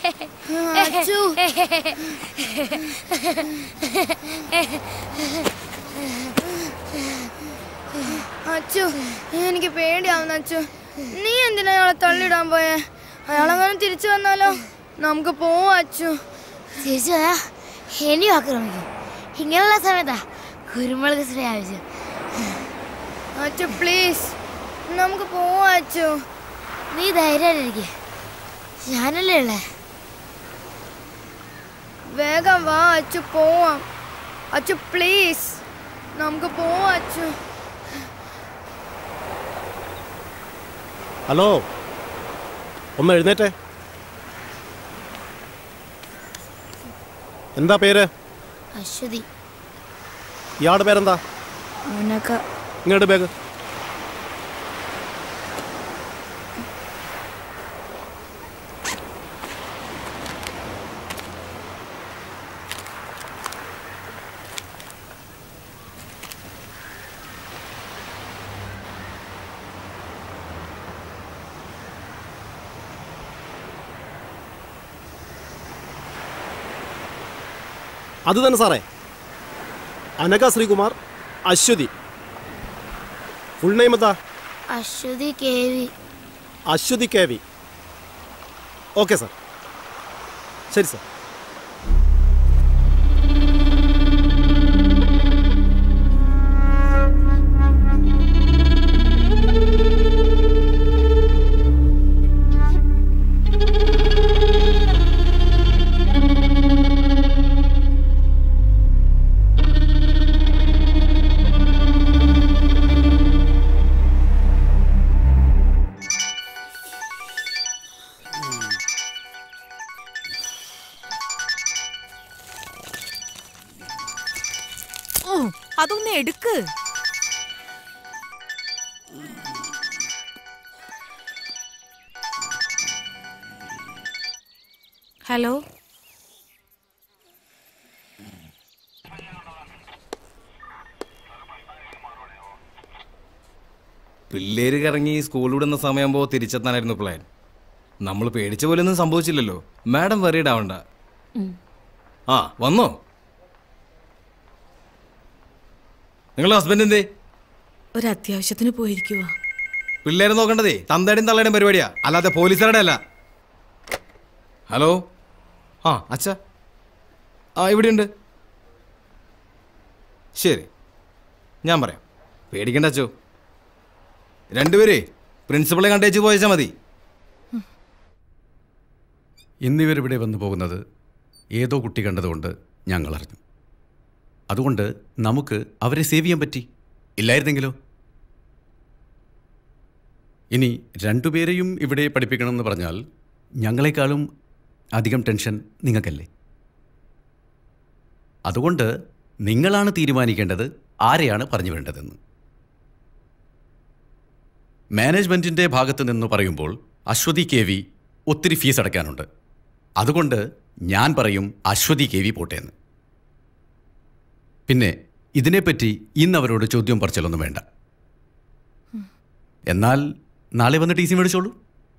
അച്ചു എനിക്ക് പേടിയാവുന്നു അച്ചു നീ എന്തിനാ അയാളെ തള്ളിയിടാൻ പോയേ അയാളങ്ങനെ തിരിച്ചു വന്നാലോ നമുക്ക് പോവാം അച്ചു തിരിച്ചു വരാ ഇനിയും ആക്രമിക്കും ഇങ്ങനെയുള്ള സമയത്താ കുരുമുളക് സ്പ്രേ ആവശ്യം അച്ചു പ്ലീസ് നമുക്ക് പോവാം അച്ചു നീ ധൈര്യമായിട്ടിരിക്കെ ഞാനല്ലേ ഉള്ളേ വേഗം വാ അച്ചു പോവാം അച്ചു പ്ലീസ് നമുക്ക് പോവാം അച്ചു ഹലോ ഒന്ന് എഴുന്നേറ്റേ എന്താ പേര് അശ്വതി ഇയാളുടെ പേരെന്താ അവനൊക്കെ ഇങ്ങോട്ട് ബാഗ് അത് തന്നെ സാറേ അനഘ ശ്രീകുമാർ അശ്വതി ഫുൾ നെയിം എന്താ Aswathy K V Aswathy K V okay sir ശരി സാർ ഓ അതൊന്ന് എടുക്ക് ഹലോ പിള്ളേര് കറങ്ങി സ്കൂൾ വിടുന്ന സമയമാകുമ്പോൾ തിരിച്ചെത്താനായിരുന്നു പ്ലാൻ നമ്മൾ പേടിച്ച പോലെയൊന്നും സംഭവിച്ചില്ലല്ലോ മാഡം വറീഡ് ആവണ്ട ആ വന്നോ നിങ്ങളുടെ ഹസ്ബൻഡ് എന്തേ ഒരു അത്യാവശ്യത്തിന് പോയിരിക്കുവാ പിള്ളേരെ നോക്കേണ്ടതേ തന്തയുടെയും തള്ളയുടെയും പരിപാടിയാ അല്ലാതെ പോലീസുകാരുടെ അല്ല ഹലോ ആ അച്ഛ ആ ഇവിടെയുണ്ട് ശരി ഞാൻ പറയാം പേടിക്കണ്ട അച്ചോ രണ്ടുപേരേ പ്രിൻസിപ്പളെ കണ്ടേച്ച് പോയച്ചാൽ മതി ഇന്നിവരിവിടെ വന്നു പോകുന്നത് ഏതോ കുട്ടി കണ്ടതുകൊണ്ട് ഞങ്ങൾ അറിഞ്ഞു അതുകൊണ്ട് നമുക്ക് അവരെ സേവ് ചെയ്യാൻ പറ്റി ഇല്ലായിരുന്നെങ്കിലോ ഇനി രണ്ടുപേരെയും ഇവിടെ പഠിപ്പിക്കണമെന്ന് പറഞ്ഞാൽ ഞങ്ങളെക്കാളും അധികം ടെൻഷൻ നിങ്ങൾക്കല്ലേ അതുകൊണ്ട് നിങ്ങളാണ് തീരുമാനിക്കേണ്ടത് ആരെയാണ് പറഞ്ഞു വേണ്ടതെന്ന് മാനേജ്മെൻറ്റിൻ്റെ ഭാഗത്ത് നിന്ന് പറയുമ്പോൾ അശ്വതി കെ വി ഒത്തിരി ഫീസ് അടയ്ക്കാനുണ്ട് അതുകൊണ്ട് ഞാൻ പറയും അശ്വതി കെ വി പോട്ടേന്ന് പിന്നെ ഇതിനെപ്പറ്റി ഇന്ന് അവരോട് ചോദ്യം പറച്ചിലൊന്നും വേണ്ട എന്നാൽ നാളെ വന്ന് ടി സി മേടിച്ചോളൂ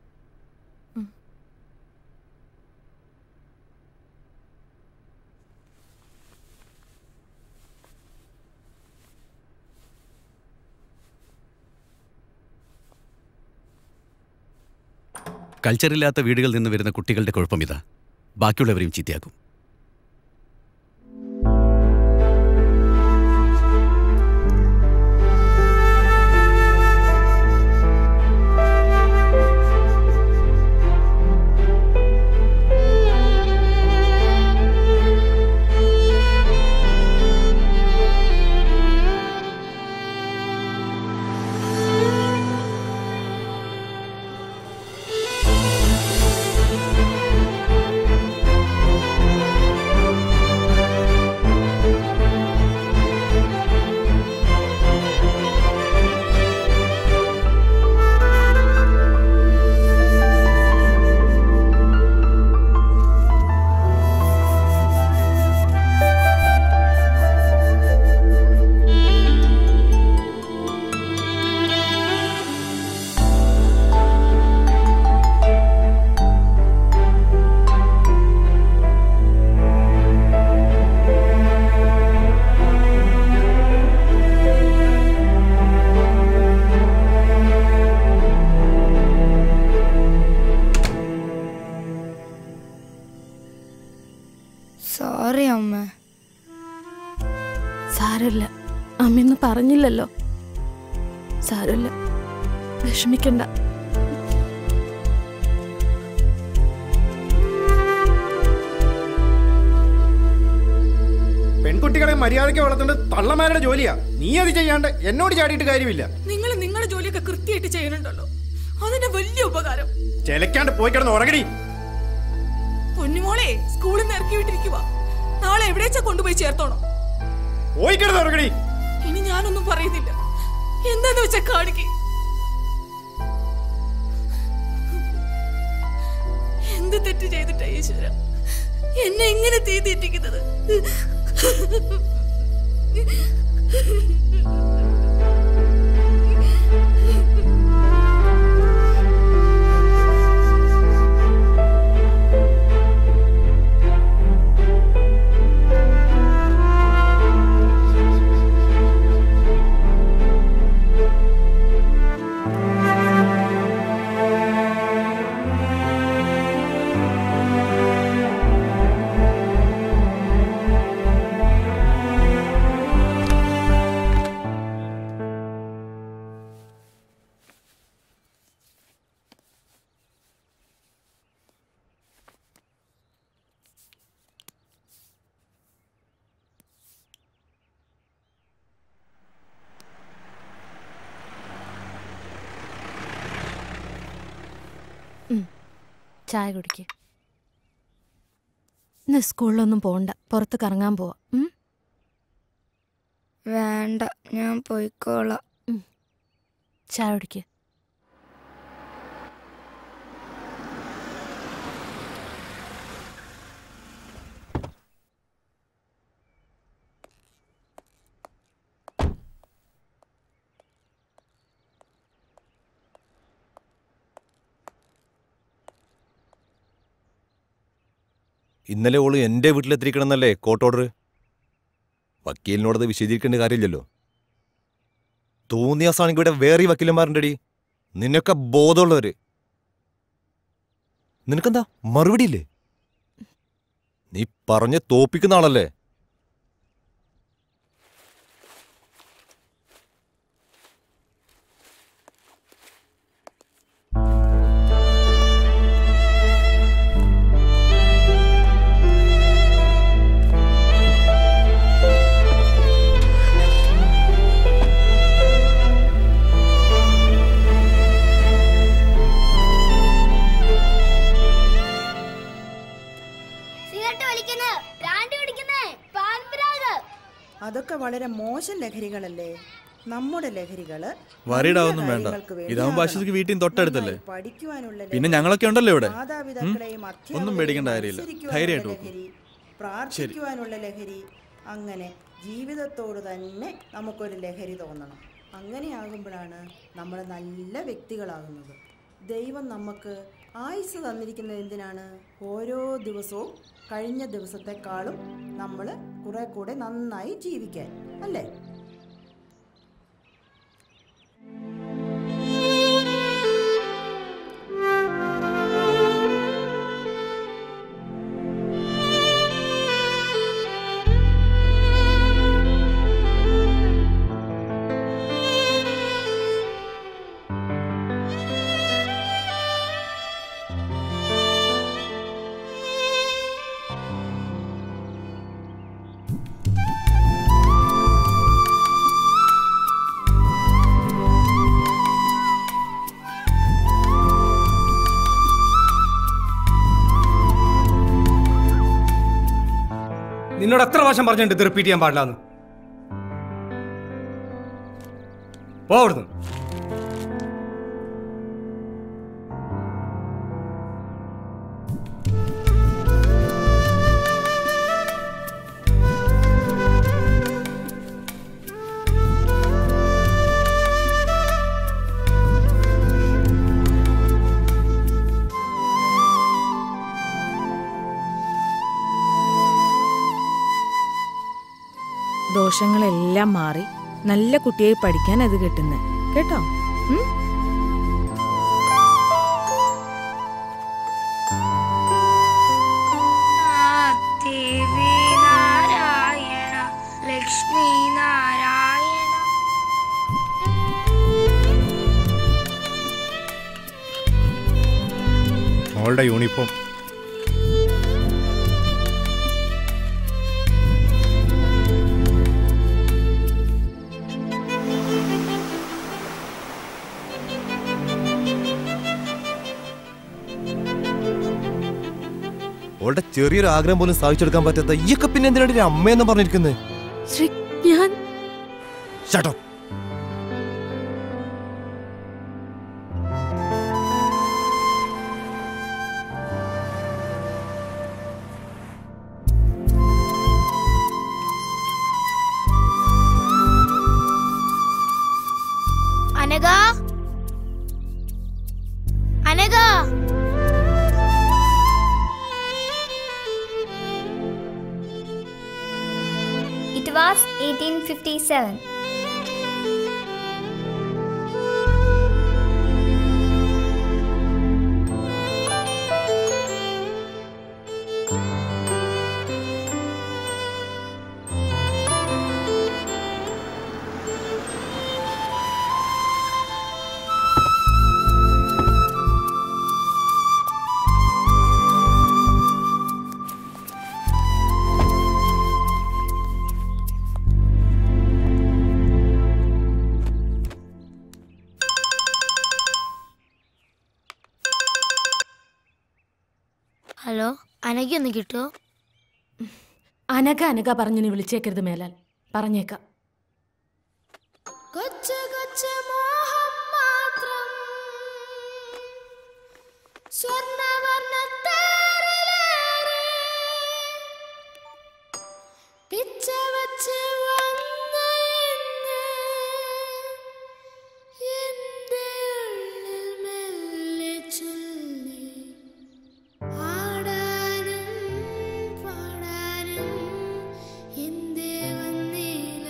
കൾച്ചറില്ലാത്ത വീടുകളിൽ നിന്ന് വരുന്ന കുട്ടികളുടെ കുഴപ്പം ഇതാ ബാക്കിയുള്ളവരെയും ചീത്തയാക്കും പറഞ്ഞില്ലല്ലോ സാരമില്ല വിഷമിക്കണ്ട പെൺകുട്ടികളെ മര്യാദയ്ക്ക് വളർത്തേണ്ടത് തള്ളമാരുടെ ജോലിയാ നീ അത് ചെയ്യാണ്ട് എന്നോട് ചാടിയിട്ട് കാര്യമില്ല നിങ്ങൾ നിങ്ങളുടെ ജോലിയൊക്കെ കൃത്യമായിട്ട് ചെയ്യുന്നുണ്ടല്ലോ അതിന്റെ വലിയ ഉപകാരം ചെലക്കാണ്ട് പോയി കിടന്ന് ഉറങ്ങടി പൊന്നുമോളെ സ്കൂളിൽ നിന്ന് ഇറക്കി വിട്ടിരിക്കുക നാളെ എവിടേച്ചാ കൊണ്ടുപോയി ചേർത്തോണോ പോയി കിടന്ന് ഉറങ്ങടി ഇനി ഞാനൊന്നും പറയുന്നില്ല എന്താന്ന് വെച്ചാ കാണിക്ക് എന്ത് തെറ്റ് ചെയ്തിട്ടാ ഈശ്വര എന്നെ എങ്ങനെ തീ തീറ്റിക്കുന്നത് ചായ കുടിക്ക് ഇന്ന് സ്കൂളിലൊന്നും പോണ്ട പുറത്ത് കറങ്ങാൻ പോവാം ഉം? വേണ്ട ഞാൻ പോയിക്കോളാം ചായ കുടിക്ക് ഇന്നലെ ഓള് എൻ്റെ വീട്ടിലെത്തിരിക്കണമെന്നല്ലേ കോർട്ട് ഓർഡർ വക്കീലിനോടത് വിശദീകരിക്കേണ്ട കാര്യമില്ലല്ലോ തോന്നിയ ദിവസമാണെങ്കിൽ ഇവിടെ വേറെ വക്കീലന്മാരുണ്ടടി നിന്നൊക്കെ ബോധമുള്ളവര് നിനക്കെന്താ മറുപടിയില്ലേ നീ പറഞ്ഞ് തോപ്പിക്കുന്ന ആളല്ലേ സിഗരറ്റ് വലിക്കുന്നത് ബ്രാൻഡ് കുടിക്കുന്നത് പാൻപരാഗ് അതൊക്കെ വളരെ മോശം ലഹരികളല്ലേ നമ്മുടെ ലഹരികള് വരീടാവൊന്നും നല്ല വേണ്ട കാര്യങ്ങൾക്ക് വേണ്ടി ഇതാവുമ്പോ ആകണം. അശ്വതിക്ക് വീട്ടിൽ തൊട്ടടുത്തല്ലേ പഠിക്കുവാനുള്ള പിന്നെ ലഹരി, ഞങ്ങളൊക്കെ ഉണ്ടല്ലോ ഇവിടെ ഉം? മാതാപിതാക്കളെയും ഒന്നും അധ്യാപകരെയും പേടിക്കേണ്ട കാര്യമില്ല മത്സരിക്കുവാനുള്ള ധൈര്യമായിട്ട് നോക്കൂ ലഹരി, പ്രാർത്ഥിക്കുവാനുള്ള ലഹരി അങ്ങനെ ജീവിതത്തോട് തന്നെ നമുക്കൊരു ലഹരി തോന്നണം അങ്ങനെയാകുമ്പോഴാണ് നമ്മൾ നല്ല വ്യക്തികളാകുന്നത് ദൈവം നമുക്ക് ആയുസ് തന്നിരിക്കുന്നത് എന്തിനാണ് ഓരോ ദിവസവും കഴിഞ്ഞ ദിവസത്തെക്കാളും നമ്മൾ കുറെ കൂടെ നന്നായി ജീവിക്കാൻ അല്ലേ നിന്നോട് എത്ര പ്രാവശ്യം പറഞ്ഞിട്ടുണ്ട് ഇത് റിപ്പീറ്റ് ചെയ്യാൻ പാടില്ലാന്ന് പോ അവിടുന്ന് ദോഷങ്ങളെല്ലാം മാറി നല്ല കുട്ടിയായി പഠിക്കാൻ അത് കിട്ടുന്നത് കേട്ടോ ഉം? ദേവി നാരായണ ലക്ഷ്മി നാരായണ മോളുടെ യൂണിഫോം അവളുടെ ചെറിയൊരു ആഗ്രഹം പോലും സാധിച്ചെടുക്കാൻ പറ്റാത്ത ഈയൊക്കെ പിന്നെ എന്തിനാണ് ഒരു അമ്മയെന്ന് പറഞ്ഞിരിക്കുന്നത് ശ്രീ ഞാൻ ഷട്ടോ Anagha Anagha It was 1857. Hello Anagha ഒന്ന് കിട്ടുമോ അനക അനക പറഞ്ഞു നീ വിളിച്ചേക്കരുത് മേലാൽ പറഞ്ഞേക്കാം കൊച്ചു കൊച്ചു മോഹം മാത്രം സ്വർണ്ണവർണ്ണത്തേറിലേറി പിച്ച വച്ച് വന്ന ഇന്ന് എൻ്റെ ഉള്ളിൽ മെല്ലെ ചൊല്ലി ആടാനും പാടാനും എന്തേ വന്നില്ല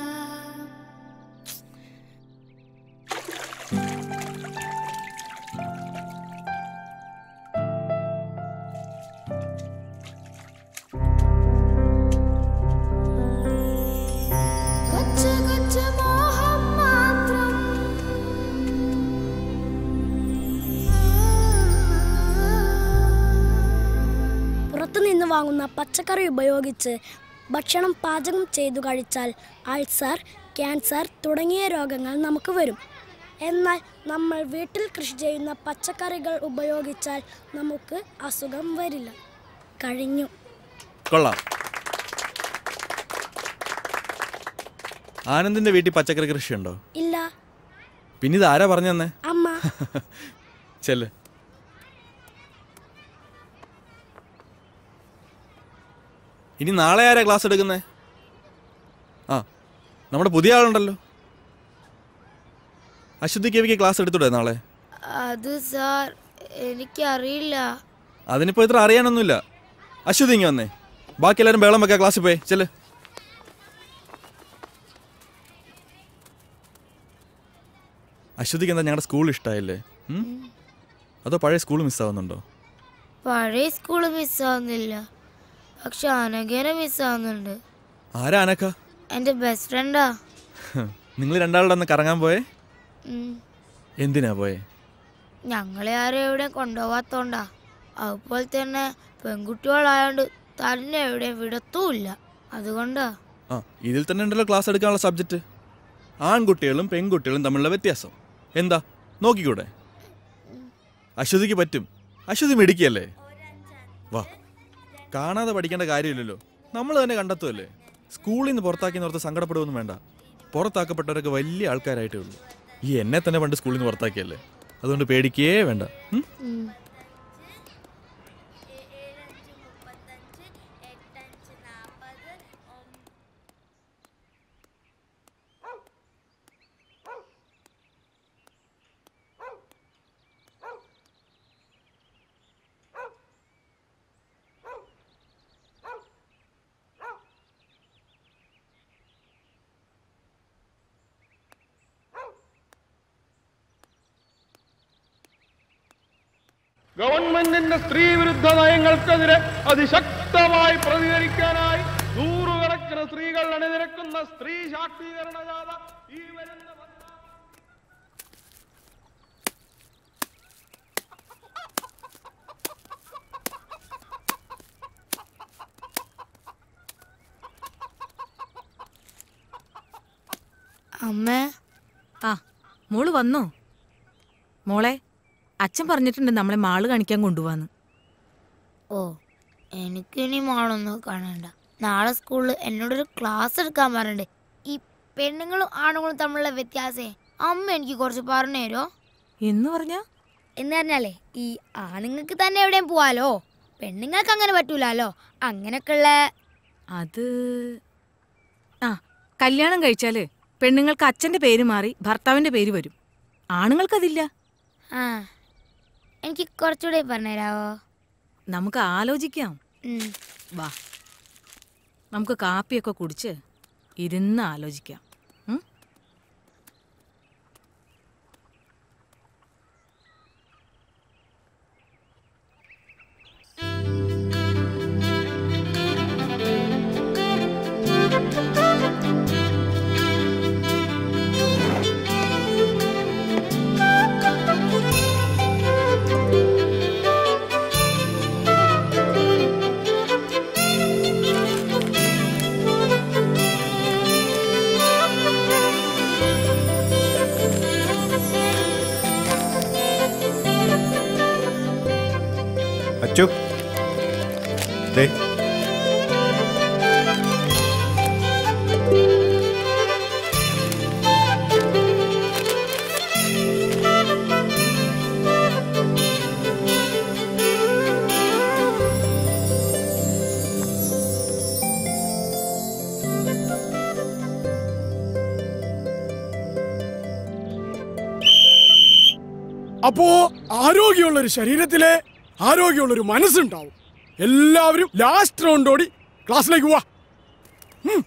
കൊച്ചു കൊച്ചു മോഹം മാത്രം പുറത്തുനിന്ന് വാങ്ങുന്ന പച്ചക്കറി ഉപയോഗിച്ച് ഭക്ഷണം പാചകം ചെയ്തു കഴിച്ചാൽ അൾസർ ക്യാൻസർ തുടങ്ങിയ രോഗങ്ങൾ നമുക്ക് വരും എന്നാൽ നമ്മൾ വീട്ടിൽ കൃഷി ചെയ്യുന്ന പച്ചക്കറികൾ ഉപയോഗിച്ചാൽ നമുക്ക് അസുഖം വരില്ല കഴിഞ്ഞു കൊള്ളാം ആനന്ദിന്റെ വീട്ടിൽ പച്ചക്കറി കൃഷിയുണ്ടോ ഇല്ല പിന്നെ ഇത് ആരാ പറഞ്ഞു തന്നെ അമ്മ ചെല്ല് ഇനി നാളെ ആരാ ക്ലാസ് എടുക്കുന്നേ ആ നമ്മുടെ പുതിയ ആളുണ്ടല്ലോ അശുദ്ധി കവിക്ക് ക്ലാസ് എടുത്തൂടെ നാളെ അത് സാർ എനിക്കറിയില്ല അതിനിപ്പോ ഇത്ര അറിയാനൊന്നുമില്ല അശ്വതി ഇങ്ങ് വന്നേ ബാക്കി എല്ലാവരും ബേളം വെക്കാം ക്ലാസ്സിൽ പോയി ചെല്ല് അശ്വതിക്ക് എന്താ ഞങ്ങളുടെ സ്കൂൾ ഇഷ്ടമായില്ലേ ഉം? അതോ പഴയ സ്കൂൾ മിസ്സാവുന്നുണ്ടോ പഴയ സ്കൂള് മിസ്സാവുന്നില്ല പക്ഷെ അനഘേനെ മിസ്സാവുന്നുണ്ട് ആരാ അനക്ക എൻ്റെ ബെസ്റ്റ് ഫ്രണ്ടാ നിങ്ങൾ രണ്ടാളുടെ ഒന്ന് കറങ്ങാൻ പോയേ എന്തിനാ പോയേ ഞങ്ങളെ ആരും എവിടെയും കൊണ്ടുപോകാത്തോണ്ടാ അതുപോലെ തന്നെ പെൺകുട്ടികളായോണ്ട് തന്നെ എവിടെയും വിടത്തുമില്ല അതുകൊണ്ടാ ആ ഇതിൽ തന്നെ ഉണ്ടല്ലോ ക്ലാസ് എടുക്കാനുള്ള സബ്ജക്റ്റ് ആൺകുട്ടികളും പെൺകുട്ടികളും തമ്മിലുള്ള വ്യത്യാസം എന്താ നോക്കിക്കൂടെ അശ്വതിക്ക് പറ്റും അശ്വതി മിടുക്കിയല്ലേ വാ കാണാതെ പഠിക്കേണ്ട കാര്യമില്ലല്ലോ നമ്മൾ തന്നെ കണ്ടെത്തുമല്ലേ സ്കൂളിൽ നിന്ന് പുറത്താക്കി ഓർത്ത് സങ്കടപ്പെടുകയൊന്നും വേണ്ട പുറത്താക്കപ്പെട്ടവരൊക്കെ വലിയ ആൾക്കാരായിട്ടേ ഉള്ളൂ ഈ എന്നെ തന്നെ പണ്ട് സ്കൂളിൽ നിന്ന് പുറത്താക്കിയല്ലേ അതുകൊണ്ട് പേടിക്കേ വേണ്ട ഉം? ഗവൺമെന്റിന്റെ സ്ത്രീ വിരുദ്ധ നയങ്ങൾക്കെതിരെ അതിശക്തമായി പ്രതികരിക്കാനായി നൂറുകണക്കിന് സ്ത്രീകൾ അണിനിരക്കുന്ന സ്ത്രീ ശാക്തീകരണ ജാഥ ഈ വരുന്ന അമ്മേ ആ മോള് വന്നോ മോളെ അച്ഛൻ പറഞ്ഞിട്ടുണ്ട് നമ്മളെ മാള് കാണിക്കാൻ കൊണ്ടുപോവാന്ന് ഓ എനിക്കിനി മാളൊന്നും കാണണ്ട നാളെ സ്കൂളിൽ എന്നോടൊരു ക്ലാസ് എടുക്കാൻ പറഞ്ഞിട്ടുണ്ട് ഈ പെണ്ണുങ്ങളും ആണുങ്ങളും തമ്മിലുള്ള വ്യത്യാസേ അമ്മ എനിക്ക് കുറച്ച് പറഞ്ഞു തരുമോ എന്ന് പറഞ്ഞാ എന്ന് പറഞ്ഞാലേ ഈ ആണുങ്ങൾക്ക് തന്നെ എവിടെയും പോവാലോ പെണ്ണുങ്ങൾക്ക് അങ്ങനെ പറ്റൂലല്ലോ അങ്ങനൊക്കെയുള്ള അത് ആ കല്യാണം കഴിച്ചാല് പെണ്ണുങ്ങൾക്ക് അച്ഛന്റെ പേര് മാറി ഭർത്താവിന്റെ പേര് വരും ആണുങ്ങൾക്കതില്ല ആ എനിക്ക് കുറച്ചുകൂടെ പറഞ്ഞുതരാവോ നമുക്ക് ആലോചിക്കാം ഉം. വാ നമുക്ക് കാപ്പിയൊക്കെ കുടിച്ച് ഇരുന്ന് ആലോചിക്കാം ഉം? അച്ചു ദേ അപ്പോ ആരോഗ്യമുള്ള ഒരു ശരീരത്തിലെ ആരോഗ്യമുള്ള ഒരു മനസ്സുണ്ടാവും എല്ലാവരും ലാസ്റ്റ് റൗണ്ട് ഓടി ക്ലാസ്സിലേക്ക് പോവാ ഉം.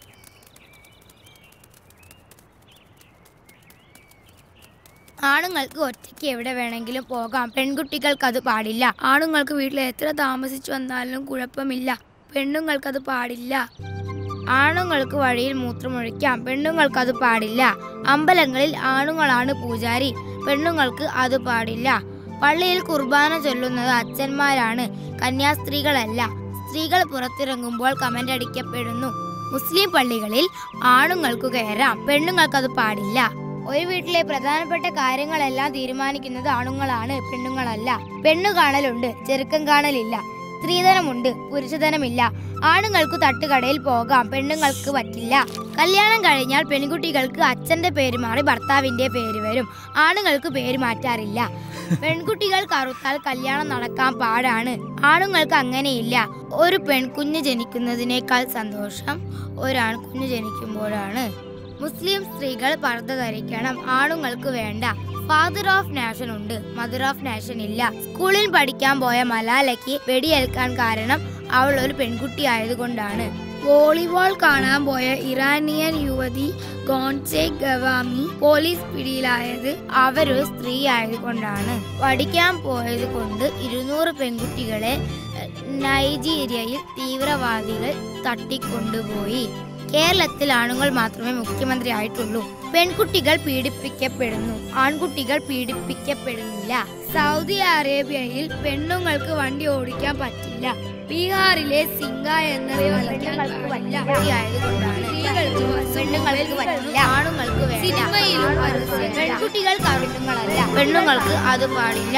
ആണുങ്ങൾക്ക് ഒറ്റയ്ക്ക് എവിടെ വേണമെങ്കിലും പോകാം പെൺകുട്ടികൾക്ക് അത് പാടില്ല ആണുങ്ങൾക്ക് വീട്ടിൽ എത്ര താമസിച്ചു വന്നാലും കുഴപ്പമില്ല പെണ്ണുങ്ങൾക്ക് അത് പാടില്ല ആണുങ്ങൾക്ക് വഴിയിൽ മൂത്രമൊഴിക്കാം പെണ്ണുങ്ങൾക്ക് അത് പാടില്ല അമ്പലങ്ങളിൽ ആണുങ്ങളാണ് പൂജാരി പെണ്ണുങ്ങൾക്ക് അത് പാടില്ല പള്ളിയിൽ കുർബാന ചൊല്ലുന്നത് അച്ഛന്മാരാണ് കന്യാസ്ത്രീകളല്ല സ്ത്രീകൾ പുറത്തിറങ്ങുമ്പോൾ കമന്റ് അടിക്കപ്പെടുന്നു മുസ്ലിം പള്ളികളിൽ ആണുങ്ങൾക്ക് കയറാം പെണ്ണുങ്ങൾക്ക് അത് പാടില്ല ഒരു വീട്ടിലെ പ്രധാനപ്പെട്ട കാര്യങ്ങളെല്ലാം തീരുമാനിക്കുന്നത് ആണുങ്ങളാണ് പെണ്ണുങ്ങളല്ല പെണ്ണു കാണലുണ്ട് ചെറുക്കം കാണലില്ല സ്ത്രീധനമുണ്ട് പുരുഷധനമില്ല ആണുങ്ങൾക്ക് തട്ടുകടയിൽ പോകാം പെണ്ണുങ്ങൾക്ക് പറ്റില്ല കല്യാണം കഴിഞ്ഞാൽ പെൺകുട്ടികൾക്ക് അച്ഛന്റെ പേര് മാറി ഭർത്താവിന്റെ പേര് വരും ആണുങ്ങൾക്ക് പേര് മാറ്റാറില്ല പെൺകുട്ടികൾ കറുത്താൽ കല്യാണം നടക്കാൻ പാടാണ് ആണുങ്ങൾക്ക് അങ്ങനെയില്ല ഒരു പെൺകുഞ്ഞ് ജനിക്കുന്നതിനേക്കാൾ സന്തോഷം ഒരാൺകുഞ്ഞ് ജനിക്കുമ്പോഴാണ് മുസ്ലിം സ്ത്രീകൾ പർദ്ദ ധരിക്കണം ആണുങ്ങൾക്ക് വേണ്ട ഫാദർ ഓഫ് നാഷൻ ഉണ്ട് മദർ ഓഫ് നാഷൻ ഇല്ല സ്കൂളിൽ പഠിക്കാൻ പോയ മലാലയ്ക്ക് വെടിയേൽക്കാൻ കാരണം അവൾ ഒരു പെൺകുട്ടി ആയതുകൊണ്ടാണ് വോളിബോൾ കാണാൻ പോയ ഇറാനിയൻ യുവതി ഗോൺസെ ഗവാമി പോലീസ് പിടിയിലായത് അവരൊരു സ്ത്രീ ആയതുകൊണ്ടാണ് പഠിക്കാൻ പോയത് കൊണ്ട് ഇരുന്നൂറ് പെൺകുട്ടികളെ എഹ്, നൈജീരിയയിൽ തീവ്രവാദികൾ തട്ടിക്കൊണ്ടുപോയി കേരളത്തിൽ ആണുങ്ങൾ മാത്രമേ മുഖ്യമന്ത്രി ആയിട്ടുള്ളൂ പെൺകുട്ടികൾ പീഡിപ്പിക്കപ്പെടുന്നു ആൺകുട്ടികൾ പീഡിപ്പിക്കപ്പെടുന്നില്ല സൗദി അറേബ്യയിൽ പെണ്ണുങ്ങൾക്ക് വണ്ടി ഓടിക്കാൻ പറ്റില്ല ബീഹാറിലെ സിംഗ എന്നത് കളിക്കാൻ പാടില്ല. ആയതുകൊണ്ടാണ് സ്ത്രീകൾക്ക് പെണ്ണുങ്ങൾക്ക് പറ്റില്ല ആണുങ്ങൾക്ക് വേണ്ട സിനിമയിലും പെൺകുട്ടികൾ കറുണ്ണുങ്ങളല്ല പെണ്ണുങ്ങൾക്ക് അത് പാടില്ല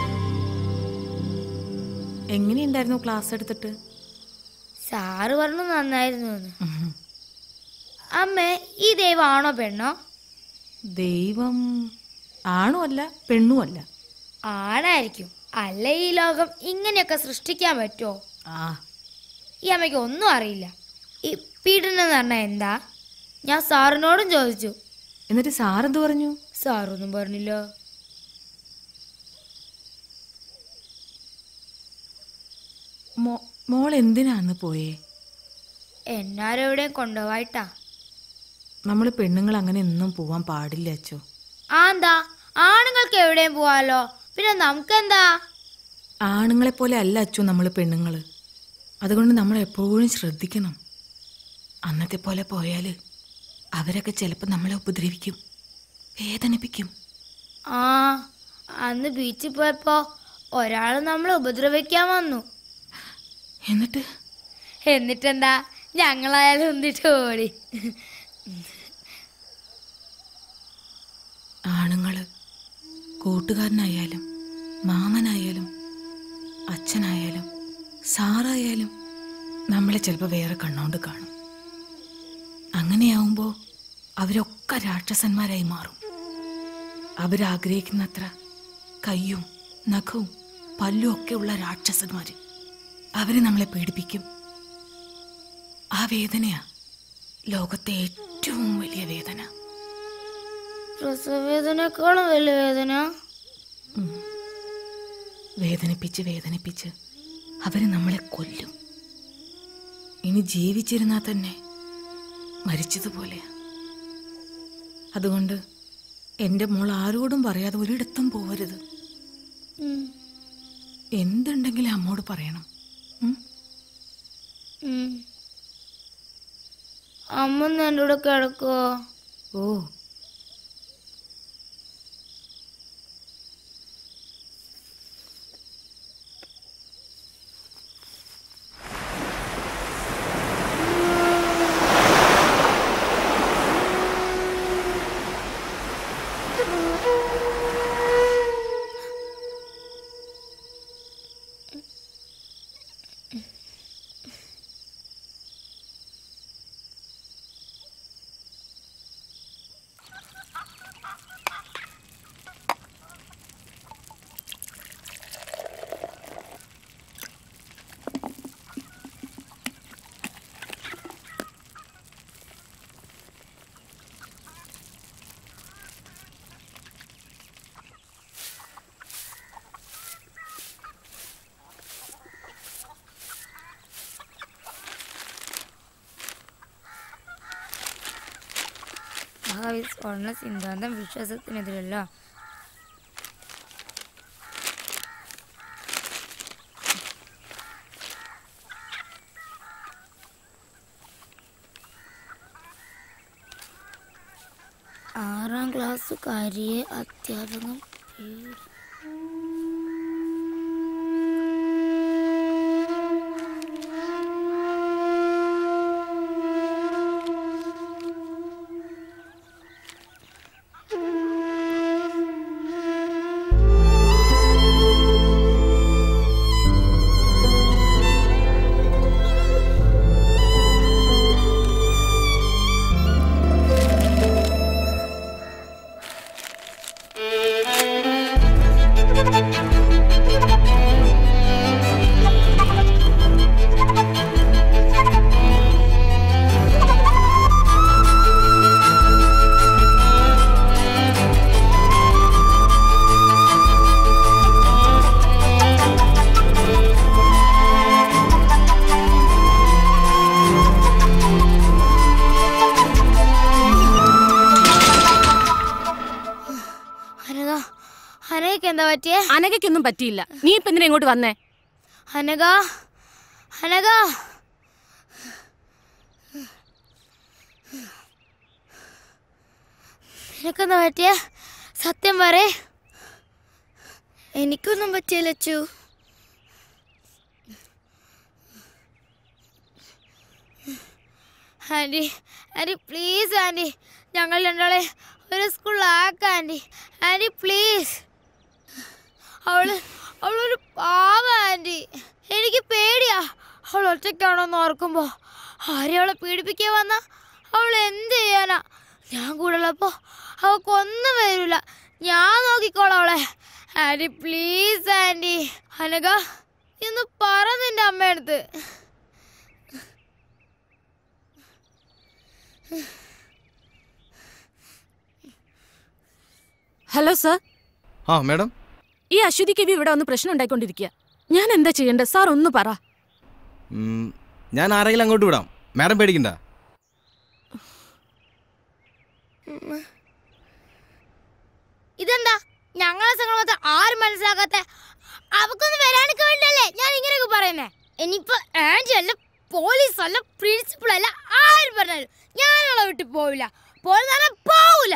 എങ്ങനെയുണ്ടായിരുന്നു ക്ലാസ് എടുത്തിട്ട് സാറ് പറഞ്ഞു നന്നായിരുന്നു എന്ന്. അമ്മേ ഈ ദൈവമാണോ പെണ്ണോ ദൈവം ആണുമല്ല പെണ്ണുമല്ല ആണായിരിക്കും അല്ല ഈ ലോകം ഇങ്ങനെയൊക്കെ സൃഷ്ടിക്കാൻ പറ്റുമോ ആ ഈ അമ്മയ്ക്ക് ഒന്നും അറിയില്ല ഈ പീഡനം എന്ന് പറഞ്ഞാൽ എന്താ ഞാൻ സാറിനോടും ചോദിച്ചു എന്നിട്ട് സാറെന്ത് പറഞ്ഞു സാറൊന്നും പറഞ്ഞില്ലോ മോ- മോൾ എന്തിനാന്ന് പോയേ എന്നാരെവിടെയും കൊണ്ടുപോയിട്ടാ നമ്മൾ പെണ്ണുങ്ങൾ അങ്ങനെ ഒന്നും പോവാൻ പാടില്ല അച്ചോ ആ എന്താ ആണുങ്ങൾക്ക് എവിടെയും പോവാലോ പിന്നെ നമുക്കെന്താ ആണുങ്ങളെ പോലെ അല്ല അച്ചു നമ്മൾ പെണ്ണുങ്ങൾ അതുകൊണ്ട് നമ്മൾ എപ്പോഴും ശ്രദ്ധിക്കണം അന്നത്തെ പോലെ പോയാൽ അവരൊക്കെ ചിലപ്പോൾ നമ്മളെ ഉപദ്രവിക്കും വേദനിപ്പിക്കും ആ അന്ന് ബീച്ചിൽ പോയപ്പോ ഒരാൾ നമ്മളെ ഉപദ്രവിക്കാൻ വന്നു എന്നിട്ട് എന്നിട്ടെന്താ ഞങ്ങളായാലും ഒന്നിട്ട് ഓടി കൂട്ടുകാരനായാലും മാമനായാലും അച്ഛനായാലും സാറായാലും നമ്മളെ ചിലപ്പോൾ വേറെ കണ്ണോണ്ട് കാണും അങ്ങനെയാവുമ്പോൾ അവരൊക്കെ രാക്ഷസന്മാരായി മാറും അവരാഗ്രഹിക്കുന്നത്ര കയ്യും നഖവും പല്ലും ഒക്കെ ഉള്ള രാക്ഷസന്മാർ അവര് നമ്മളെ പീഡിപ്പിക്കും ആ വേദനയാ ലോകത്തെ ഏറ്റവും വലിയ വേദന പ്രസവവേദനേക്കാളും വലിയ വേദന വേദനിപ്പിച്ച് വേദനിപ്പിച്ച് അവര് നമ്മളെ കൊല്ലും ഇനി ജീവിച്ചിരുന്നാൽ തന്നെ മരിച്ചതുപോലെയാ അതുകൊണ്ട് എൻ്റെ മോൾ ആരോടും പറയാതെ ഒരിടത്തും പോവരുത് ഉം. എന്തുണ്ടെങ്കിലും അമ്മോട് പറയണം ഉം. അമ്മ ഒന്ന് എൻ്റെ കൂടെ കിടക്കുവോ ഓ ഭാവി സ്വർണ്ണ സിദ്ധാന്തം വിശ്വാസത്തിനെതിരല്ല ആറാം ക്ലാസ്സുകാരിയെ അധ്യാപകൻ പീഡി- അനഘ അനഘയ്ക്ക് എന്താ പറ്റിയേ അനഘയ്ക്കൊന്നും പറ്റിയില്ല നീ ഇപ്പൊ എന്തിനാ ഇങ്ങോട്ട് വന്നേ അനഘ അനഘ നിനക്കെന്താ പറ്റിയ സത്യം പറ എനിക്കൊന്നും പറ്റിയില്ല Achu aunty aunty please aunty ഞങ്ങൾ രണ്ടാളെ ഒരു സ്കൂളിലാക്കാം ആൻറ്റി ആൻറ്റി പ്ലീസ് അവള് അവളൊരു പാവ ആൻറ്റി എനിക്ക് പേടിയാ അവൾ ഒറ്റയ്ക്കാണോന്ന് ഓർക്കുമ്പോ ആരെയും അവളെ പീഡിപ്പിക്കാൻ വന്ന അവൾ എന്ത് ചെയ്യാനാ ഞാൻ കൂടെ ഉള്ളപ്പോ അവക്കൊന്നും വരില്ല ഞാൻ നോക്കിക്കോളാം അവളെ ആൻറ്റി പ്ലീസ് ആൻറ്റി അനക നീ ഒന്ന് പറ നിന്റെ അമ്മയടുത്ത് ഹലോ സർ ആ മാഡം ഈ അശ്വതി കവി ഇവിടെ വന്ന് പ്രശ്നം ഉണ്ടായിക്കൊണ്ടിരിക്കുക ഞാൻ എന്താ ചെയ്യേണ്ടത് സാർ ഒന്ന് പറ ഉം, ഞാൻ ആരെങ്കിലും അങ്ങോട്ട് വിടാം മാഡം പേടിക്കണ്ട ഇതെന്താ ഞങ്ങളെ സംഘം മാത്രം ആരും മനസ്സിലാക്കാത്ത അവക്കൊന്നും വരാനൊക്കെ വേണ്ടല്ലേ ഞാൻ ഇങ്ങനെയൊക്കെ പറയുന്നേ ഇനിയിപ്പോ ആന്റി അല്ല പോലീസ് അല്ല പ്രിൻസിപ്പൾ അല്ല ആരും പറഞ്ഞാലും ഞാൻ അവളെ വിട്ട് പോവില്ല പോലെന്ന് പോവില്ല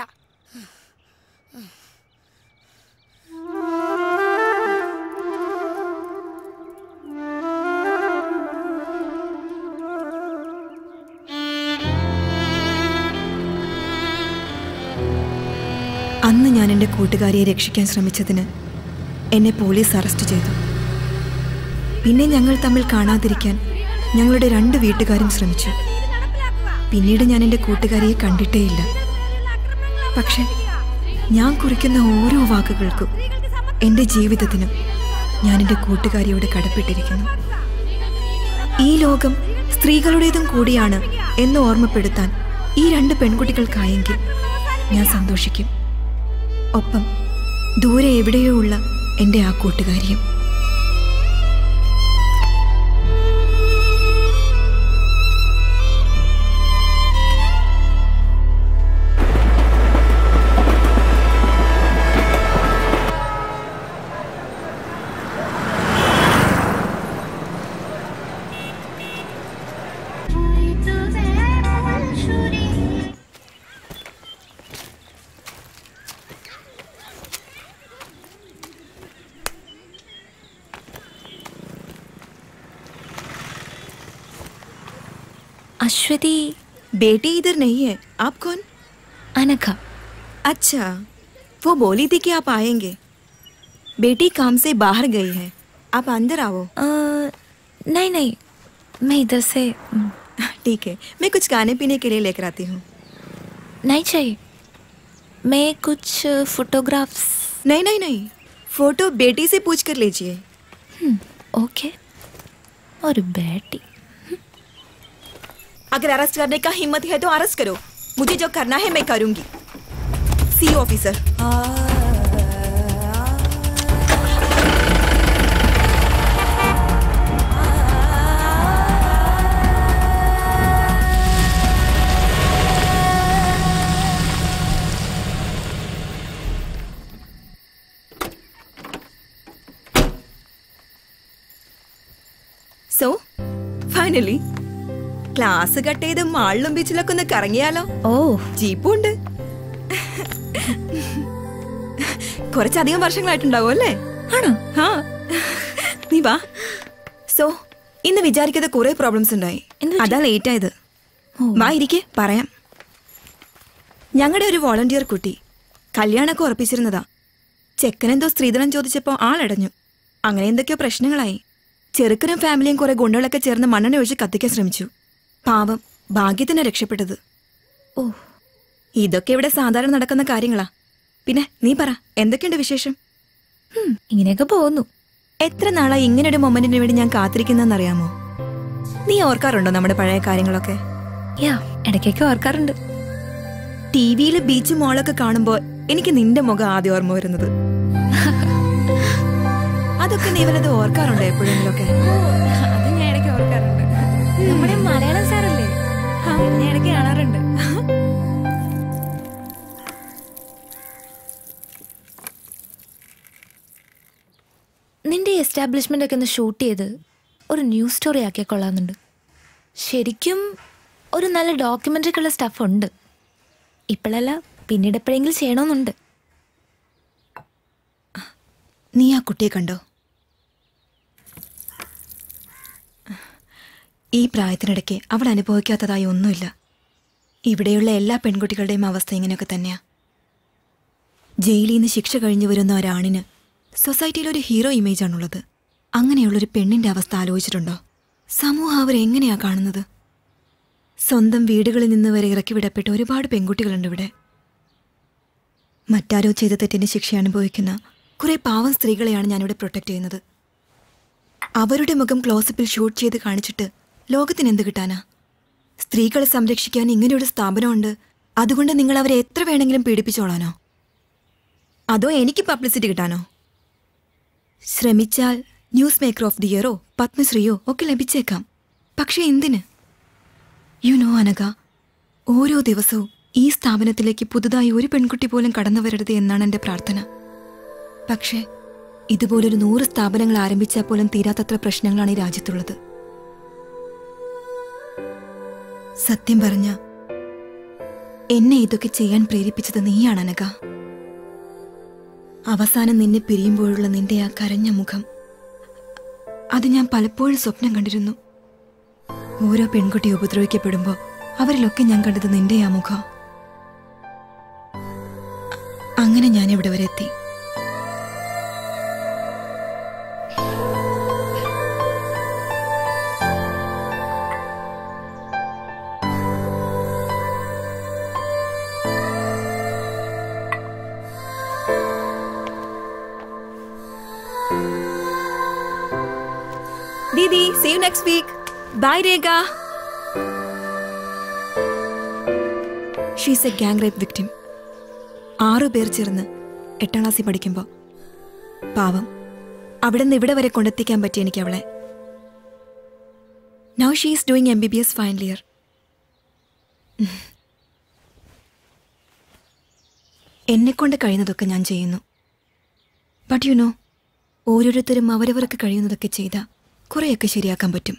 അന്ന് ഞാൻ എൻ്റെ കൂട്ടുകാരിയെ രക്ഷിക്കാൻ ശ്രമിച്ചതിന് എന്നെ പോലീസ് അറസ്റ്റ് ചെയ്തു പിന്നെ ഞങ്ങൾ തമ്മിൽ കാണാതിരിക്കാൻ ഞങ്ങളുടെ രണ്ട് വീട്ടുകാരും ശ്രമിച്ചു പിന്നീട് ഞാൻ എൻ്റെ കൂട്ടുകാരിയെ കണ്ടിട്ടേയില്ല പക്ഷെ ഞാൻ കുറിക്കുന്ന ഓരോ വാക്കുകൾക്കും എൻ്റെ ജീവിതത്തിനും ഞാൻ എൻ്റെ കൂട്ടുകാരിയോട് കടപ്പെട്ടിരിക്കുന്നു ഈ ലോകം സ്ത്രീകളുടേതും കൂടിയാണ് എന്ന് ഓർമ്മപ്പെടുത്താൻ ഈ രണ്ട് പെൺകുട്ടികൾക്കായെങ്കിൽ ഞാൻ സന്തോഷിക്കും ഒപ്പം ദൂരെ എവിടെയോ ഉള്ള എൻ്റെ ആ കൂട്ടുകാരിയും अश्वती बेटी इधर नहीं है आप कौन अनघा अच्छा वो बोली थी कि आप आएंगे बेटी काम से बाहर गई है आप अंदर आओ नहीं नहीं मैं इधर से ठीक है मैं कुछ खाने पीने के लिए लेकर आती हूँ नहीं चाहिए मैं कुछ फोटोग्राफ्स नहीं नहीं नहीं फोटो बेटी से पूछ कर लीजिए ओके और बेटी अगर अरेस्ट करने का हिम्मत है तो अरेस्ट करो मुझे जो करना है मैं करूंगी C officer so finally class cut ചെയ്ത് മാളിലും ബീച്ചിലൊക്കെ ഒന്ന് കറങ്ങിയാലോ ഓ ജീപ്പും ഉണ്ട് കുറച്ചധികം വർഷങ്ങളായിട്ടുണ്ടാവും അല്ലേ ആണോ ആ നീ വാ സോ ഇന്ന് വിചാരിക്കാതെ കുറെ പ്രോബ്ലംസ് ഉണ്ടായി അതാ ലേറ്റ് ആയത് വാ ഇരിക്കെ പറയാം ഞങ്ങളുടെ ഒരു വോളണ്ടിയർ കുട്ടി കല്യാണമൊക്കെ ഉറപ്പിച്ചിരുന്നതാ ചെക്കനെന്തോ സ്ത്രീധനം ചോദിച്ചപ്പോൾ ആളടഞ്ഞു അങ്ങനെ എന്തൊക്കെയോ പ്രശ്നങ്ങളായി ചെറുക്കനും ഫാമിലിയും കുറെ ഗുണ്ടകളൊക്കെ ചേർന്ന് മണ്ണെണ്ണ ഒഴിച്ച് കത്തിക്കാൻ ശ്രമിച്ചു പാവം ഭാഗ്യത്തിന് രക്ഷപ്പെട്ടത് ഓ ഇതൊക്കെ ഇവിടെ സാധാരണ നടക്കുന്ന കാര്യങ്ങളാ പിന്നെ നീ പറ എന്തൊക്കെയുണ്ട് വിശേഷം ഇങ്ങനെയൊക്കെ പോകുന്നു എത്ര നാളായി ഇങ്ങനെ ഒരു മൊമെന്റിന് വേണ്ടി ഞാൻ കാത്തിരിക്കുന്നറിയാമോ നീ ഓർക്കാറുണ്ടോ നമ്മുടെ പഴയ കാര്യങ്ങളൊക്കെ യാ ഇടയ്ക്കൊക്കെ ഓർക്കാറുണ്ട് ടി വിയിൽ ബീച്ച് മോളൊക്കെ കാണുമ്പോൾ എനിക്ക് നിന്റെ മുഖം ആദ്യം ഓർമ്മ വരുന്നത് അതൊക്കെ നീ വല്ലത് ഓർക്കാറുണ്ടോ എപ്പോഴെങ്കിലൊക്കെ അത് ഞാൻ ഇടയ്ക്ക് ഓർക്കാറുണ്ട് നമ്മുടെ മലയാളം സാറല്ലേ ഞാൻ ഇടയ്ക്ക് കാണാറുണ്ട് നിന്റെ എസ്റ്റാബ്ലിഷ്മെന്റ് ഒക്കെ ഒന്ന് ഷൂട്ട് ചെയ്ത് ഒരു ന്യൂസ് സ്റ്റോറി ആക്കിയാൽ കൊള്ളാമെന്നുണ്ട് ശരിക്കും ഒരു നല്ല ഡോക്യുമെൻ്ററിക്കുള്ള സ്റ്റഫ് ഉണ്ട് ഇപ്പോഴല്ല പിന്നീട് എപ്പോഴെങ്കിലും ചെയ്യണമെന്നുണ്ട് നീ ആ കുട്ടിയെ കണ്ടോ ഈ പ്രായത്തിനിടയ്ക്ക് അവൾ അനുഭവിക്കാത്തതായി ഒന്നുമില്ല ഇവിടെയുള്ള എല്ലാ പെൺകുട്ടികളുടെയും അവസ്ഥ ഇങ്ങനെയൊക്കെ തന്നെയാ ജയിലിൽ നിന്ന് ശിക്ഷ കഴിഞ്ഞു വരുന്ന ഒരാണിന് സൊസൈറ്റിയിൽ ഒരു ഹീറോ ഇമേജാണുള്ളത് അങ്ങനെയുള്ളൊരു പെണ്ണിന്റെ അവസ്ഥ ആലോചിച്ചിട്ടുണ്ടോ സമൂഹം അവരെങ്ങനെയാ കാണുന്നത് സ്വന്തം വീടുകളിൽ നിന്ന് വരെ ഇറക്കി വിടപ്പെട്ട ഒരുപാട് പെൺകുട്ടികളുണ്ട് ഇവിടെ മറ്റാരോ ചെയ്ത തെറ്റിന് ശിക്ഷ അനുഭവിക്കുന്ന കുറെ പാവം സ്ത്രീകളെയാണ് ഞാനിവിടെ പ്രൊട്ടക്ട് ചെയ്യുന്നത് അവരുടെ മുഖം ക്ലോസപ്പിൽ ഷൂട്ട് ചെയ്ത് കാണിച്ചിട്ട് ലോകത്തിന് എന്ത് കിട്ടാനാ സ്ത്രീകളെ സംരക്ഷിക്കാൻ ഇങ്ങനെയൊരു സ്ഥാപനമുണ്ട് അതുകൊണ്ട് നിങ്ങൾ അവരെ എത്ര വേണമെങ്കിലും പീഡിപ്പിച്ചോളാനോ അതോ എനിക്ക് പബ്ലിസിറ്റി കിട്ടാനോ ശ്രമിച്ചാൽ ന്യൂസ് മേക്കർ ഓഫ് ദി ഇയറോ പത്മശ്രീയോ ഒക്കെ ലഭിച്ചേക്കാം പക്ഷെ എന്തിന് യു നോ അനക ഓരോ ദിവസവും ഈ സ്ഥാപനത്തിലേക്ക് പുതുതായി ഒരു പെൺകുട്ടി പോലും കടന്നു വരരുത് എന്നാണ് എൻ്റെ പ്രാർത്ഥന പക്ഷേ ഇതുപോലൊരു നൂറ് സ്ഥാപനങ്ങൾ ആരംഭിച്ചാൽ പോലും തീരാത്തത്ര പ്രശ്നങ്ങളാണ് ഈ രാജ്യത്തുള്ളത് സത്യം പറഞ്ഞ എന്നെ ഇതൊക്കെ ചെയ്യാൻ പ്രേരിപ്പിച്ചത് നീയാണ് അനക അവസാനം നിന്നെ പിരിയുമ്പോഴുള്ള നിന്റെ ആ കരഞ്ഞ മുഖം അത് ഞാൻ പലപ്പോഴും സ്വപ്നം കണ്ടിരുന്നു ഓരോ പെൺകുട്ടി ഉപദ്രവിക്കപ്പെടുമ്പോൾ അവരിലൊക്കെ ഞാൻ കണ്ടത് നിന്റെ ആ മുഖം അങ്ങനെ ഞാൻ ഇവിടെ വരെ എത്തി Didi see you next week bye Rekha she's a gang rape victim ആറു പേർ ചേർന്ന് എട്ടാം ക്ലാസ്സിൽ പഠിക്കുമ്പോൾ പാവം അവിടെ നിന്ന് ഇവിടെ വരെ കൊണ്ടെത്തിക്കാൻ പറ്റി എനിക്ക് അവളെ now she is doing M B B S final year എന്നെക്കൊണ്ട് കഴിയുന്നതൊക്കെ ഞാൻ ചെയ്യുന്നു ബട്ട് യു നോ ഓരോരുത്തരും അവരവർക്ക് കഴിയുന്നതൊക്കെ ചെയ്താൽ കുറേയൊക്കെ ശരിയാക്കാൻ പറ്റും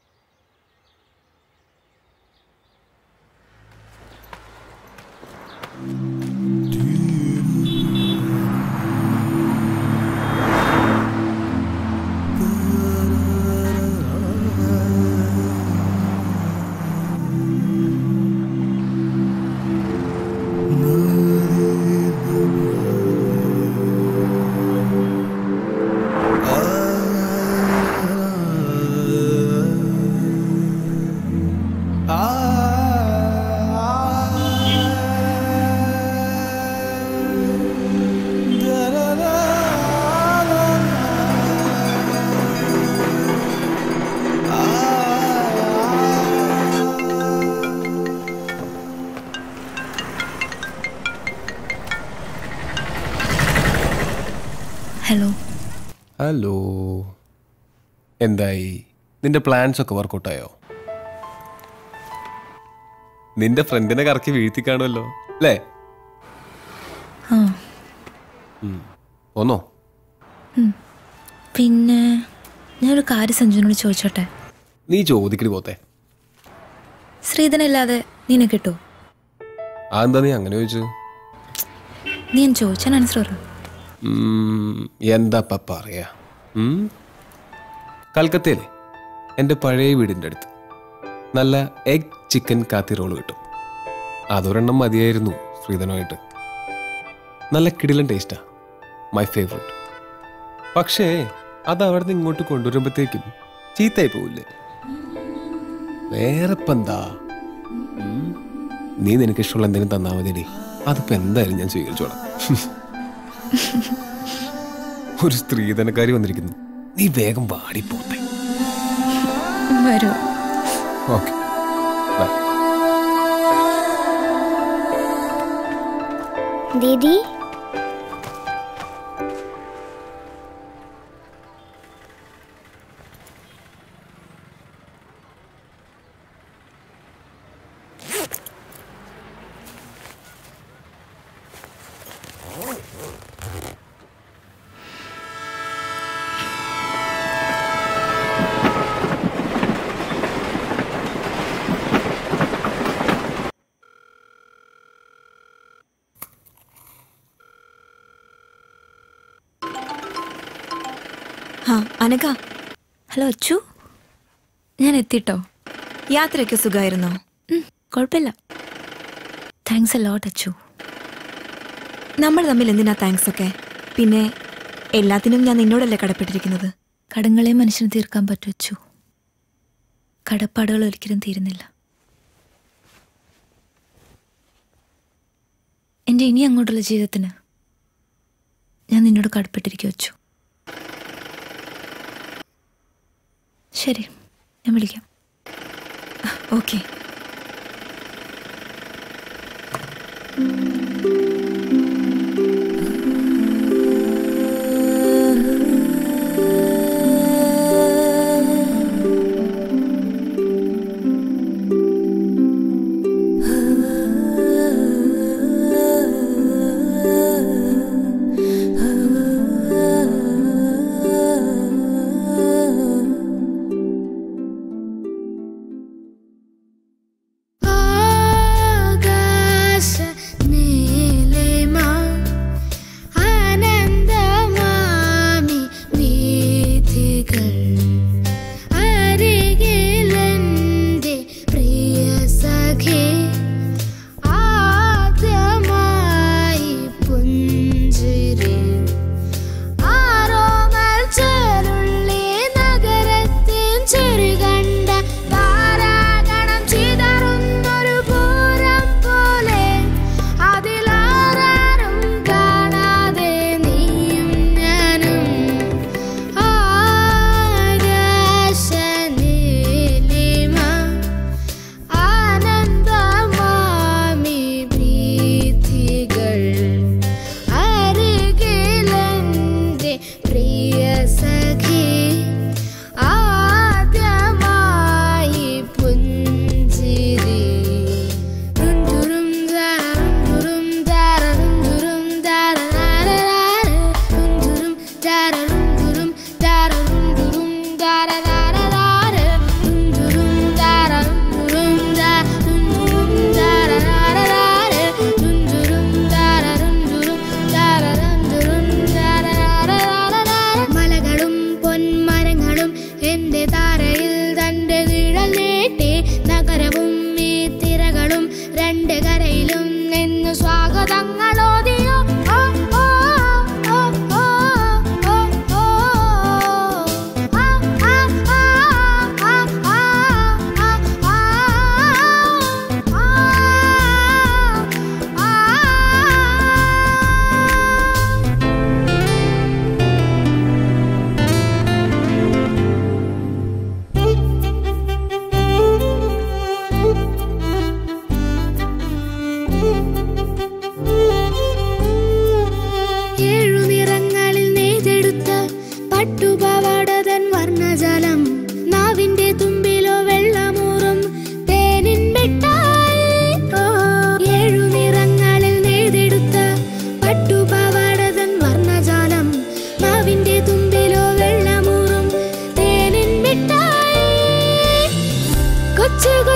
ഹലോ ഹലോ എന്തായി നിന്റെ പ്ലാൻസ് ഒക്കെ വർക്കൗട്ടായോ നിന്റെ ഫ്രണ്ടിനെ കറക്കി വീഴ്ത്തി കാണുമല്ലോ അല്ലേ ആ ഉം. പോന്നോ ഉം. പിന്നെ ഞാനൊരു കാര്യം സഞ്ജുവിനോട് ചോദിച്ചോട്ടെ നീ ചോദിക്കല് പോത്തെ ശ്രീധനല്ലാതെ നിന്നെ കിട്ടുമോ അതെന്താ നീ അങ്ങനെ ചോദിച്ചു നീ ഞാൻ ചോദിച്ചാൽ ആൻസർ പറ ഉം, എന്താപ്പ പറയാ ഉം? കൽക്കത്തയിലെ എൻ്റെ പഴയ വീടിൻ്റെ അടുത്ത് നല്ല എഗ് ചിക്കൻ കാത്തി റോൾ കിട്ടും അതൊരെണ്ണം മതിയായിരുന്നു ശ്രീധനുമായിട്ട് നല്ല കിടിലൻ ടേസ്റ്റാ മൈ ഫേവറേറ്റ് പക്ഷേ അത് അവിടെ നിന്ന് ഇങ്ങോട്ട് കൊണ്ടുവരുമ്പോഴത്തേക്കും ചീത്തയായി പോവില്ലേ വേറെ ഇപ്പം എന്താ ഉം? നീ നിനക്ക് ഇഷ്ടമുള്ള എന്തെങ്കിലും തന്നാൽ മതിയടി അതിപ്പോ എന്തായാലും ഞാൻ സ്വീകരിച്ചോളാം ഒരു സ്ത്രീധനക്കാരി വന്നിരിക്കുന്നു നീ വേഗം വാടി പോത്തെ വരൂ ഓക്കെ ദീദി ആ അനക ഹലോ അച്ചു ഞാൻ എത്തിട്ടോ യാത്രയൊക്കെ സുഖമായിരുന്നോ കുഴപ്പമില്ല താങ്ക്സ് എ ലോട്ട് അച്ചു നമ്മൾ തമ്മിൽ എന്തിനാ താങ്ക്സ് ഒക്കെ പിന്നെ എല്ലാത്തിനും ഞാൻ നിന്നോടല്ലേ കടപ്പെട്ടിരിക്കുന്നത് കടങ്ങളെ മനുഷ്യന് തീർക്കാൻ പറ്റൂ അച്ചു കടപ്പാടുകൾ ഒരിക്കലും തീരുന്നില്ല എൻ്റെ ഇനി അങ്ങോട്ടുള്ള ജീവിതത്തിന് ഞാൻ നിന്നോട് കടപ്പെട്ടിരിക്കും അച്ചു ശരി ഞാൻ വിളിക്കാം ഓക്കെ ആകാശ നീ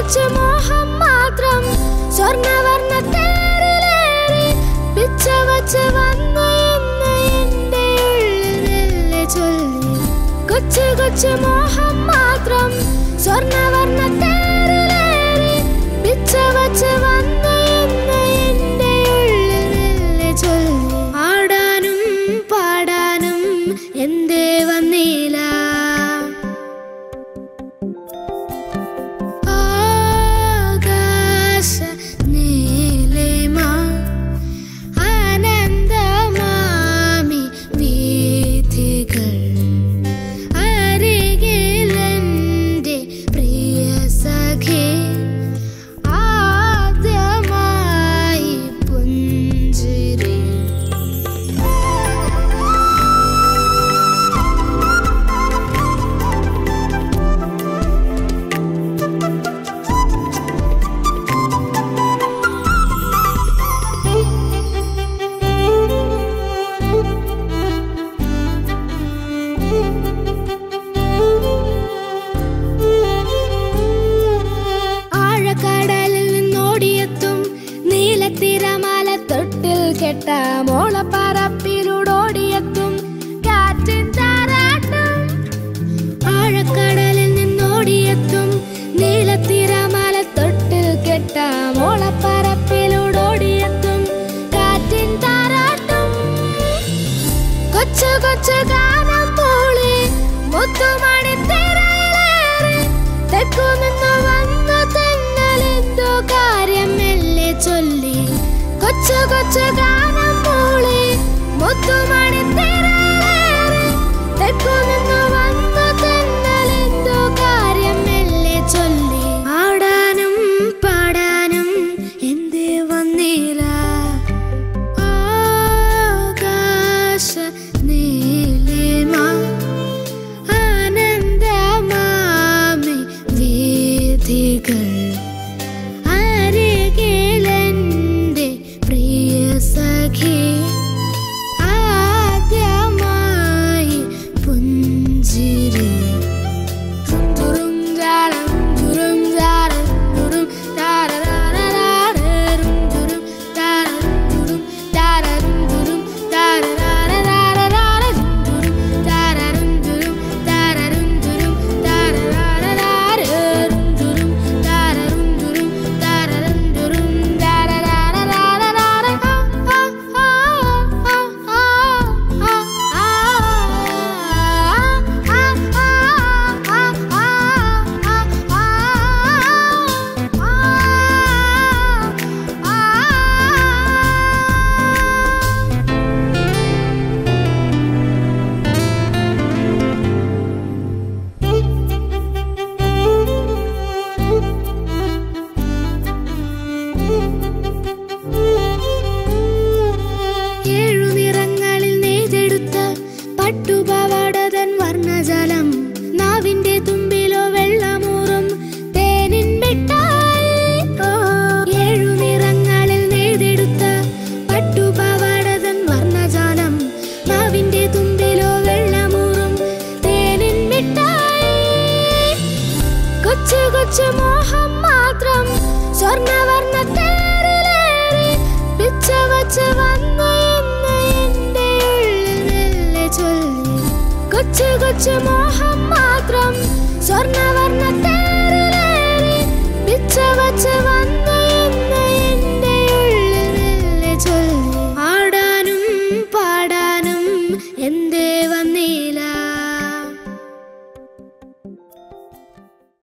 കൊച്ചു മോഹം മാത്രം സ്വർണവർണ്ണ തേരിലേറി പിച്ച വച്ച് വന്നു എന്ന് എന്റെ ഉള്ളിൽ മെല്ലെ ചൊല്ലി കൊച്ചു കൊച്ചു മോഹം മാത്രം സ്വർണവർണ്ണ തേരിലേറി പിച്ച വച്ച് വന്നു എന്ന് എന്റെ ഉള്ളിൽ മെല്ലെ ചൊല്ലി ആടാനും പാടാനും എന്തേ വന്നില്ല ആകാശ നീലിമ ആനന്ദമാമി വീഥികൾ അരികിലെന്റെ പ്രിയ സഖി ആദ്യമായി പുഞ്ചിരി ആഴക്കടലിൽ നിന്നോടിയെത്തും നീലത്തിരമാല തൊട്ടിൽ കെട്ട മോളപ്പറപ്പിലൂടോടിയെത്തും കാറ്റിൻ താരാട്ടം ആഴക്കടലിൽ നിന്നോടിയെത്തും നീലത്തിരമാല തൊട്ടിൽ കെട്ട മോളപ്പറപ്പിലൂടോടിയെത്തും കാറ്റിൻ താരാട്ടം കൊച്ചു കൊച്ചു ഗാനം മൂളി മുത്തുമണി തിരയിലേറി തെക്കു നിന്ന് വന്ന തെന്നലെന്തോ കാര്യം മെല്ലെ ചൊല്ലി കൊച്ചു കൊച്ചു ഗാനം മൂളി മുത്തുമണി തിരയിലേറി തെക്കു നിന്ന് വന്ന തെന്നലെന്തോ കാര്യം മെല്ലെ ചൊല്ലി ആടാനും പാടാനും എന്തേ വന്നില്ല ആകാശ നീലിമ ആനന്ദമാമി വീഥികൾ അരികിലെന്റെ പ്രിയ സഖി ആദ്യമായി പുഞ്ചിരി തുറും ജാരം തുറും ജാരം തുറും താരരാരരാരം തുറും താരം തുറും താരം തുറും താരരാരരാരം തുറും താരം തുറും താരം തുറും താരരാരരാരം തുറും താരം തുറും താരം തുറും താരരാരരാരം ആ ആ ആ ആ ഏഴു നിറങ്ങളിൽ നെയ്തെടുത്ത പട്ടുപാവാടതൻ വർണ്ണജലം നാവിന്റെ തുമ്പിലോ വെള്ളമൂറും തേനിൻ മിഠായി ഓ ഏഴു നിറങ്ങളിൽ നെയ്തെടുത്ത പട്ടുപാവാടതൻ വർണ്ണജാലം നാവിന്റെ തുമ്പിലോ വെള്ളമൂറും തേനിൻ മിഠായി കൊച്ചു കൊച്ചു മോഹം മാത്രം സ്വർണവർണ്ണ തേരിലേറി പിച്ച വച്ച് വന്നു എന്ന് എന്റെ ഉള്ളിൽ മെല്ലെ ചൊല്ലി കൊച്ചു കൊച്ചു മോഹം മാത്രം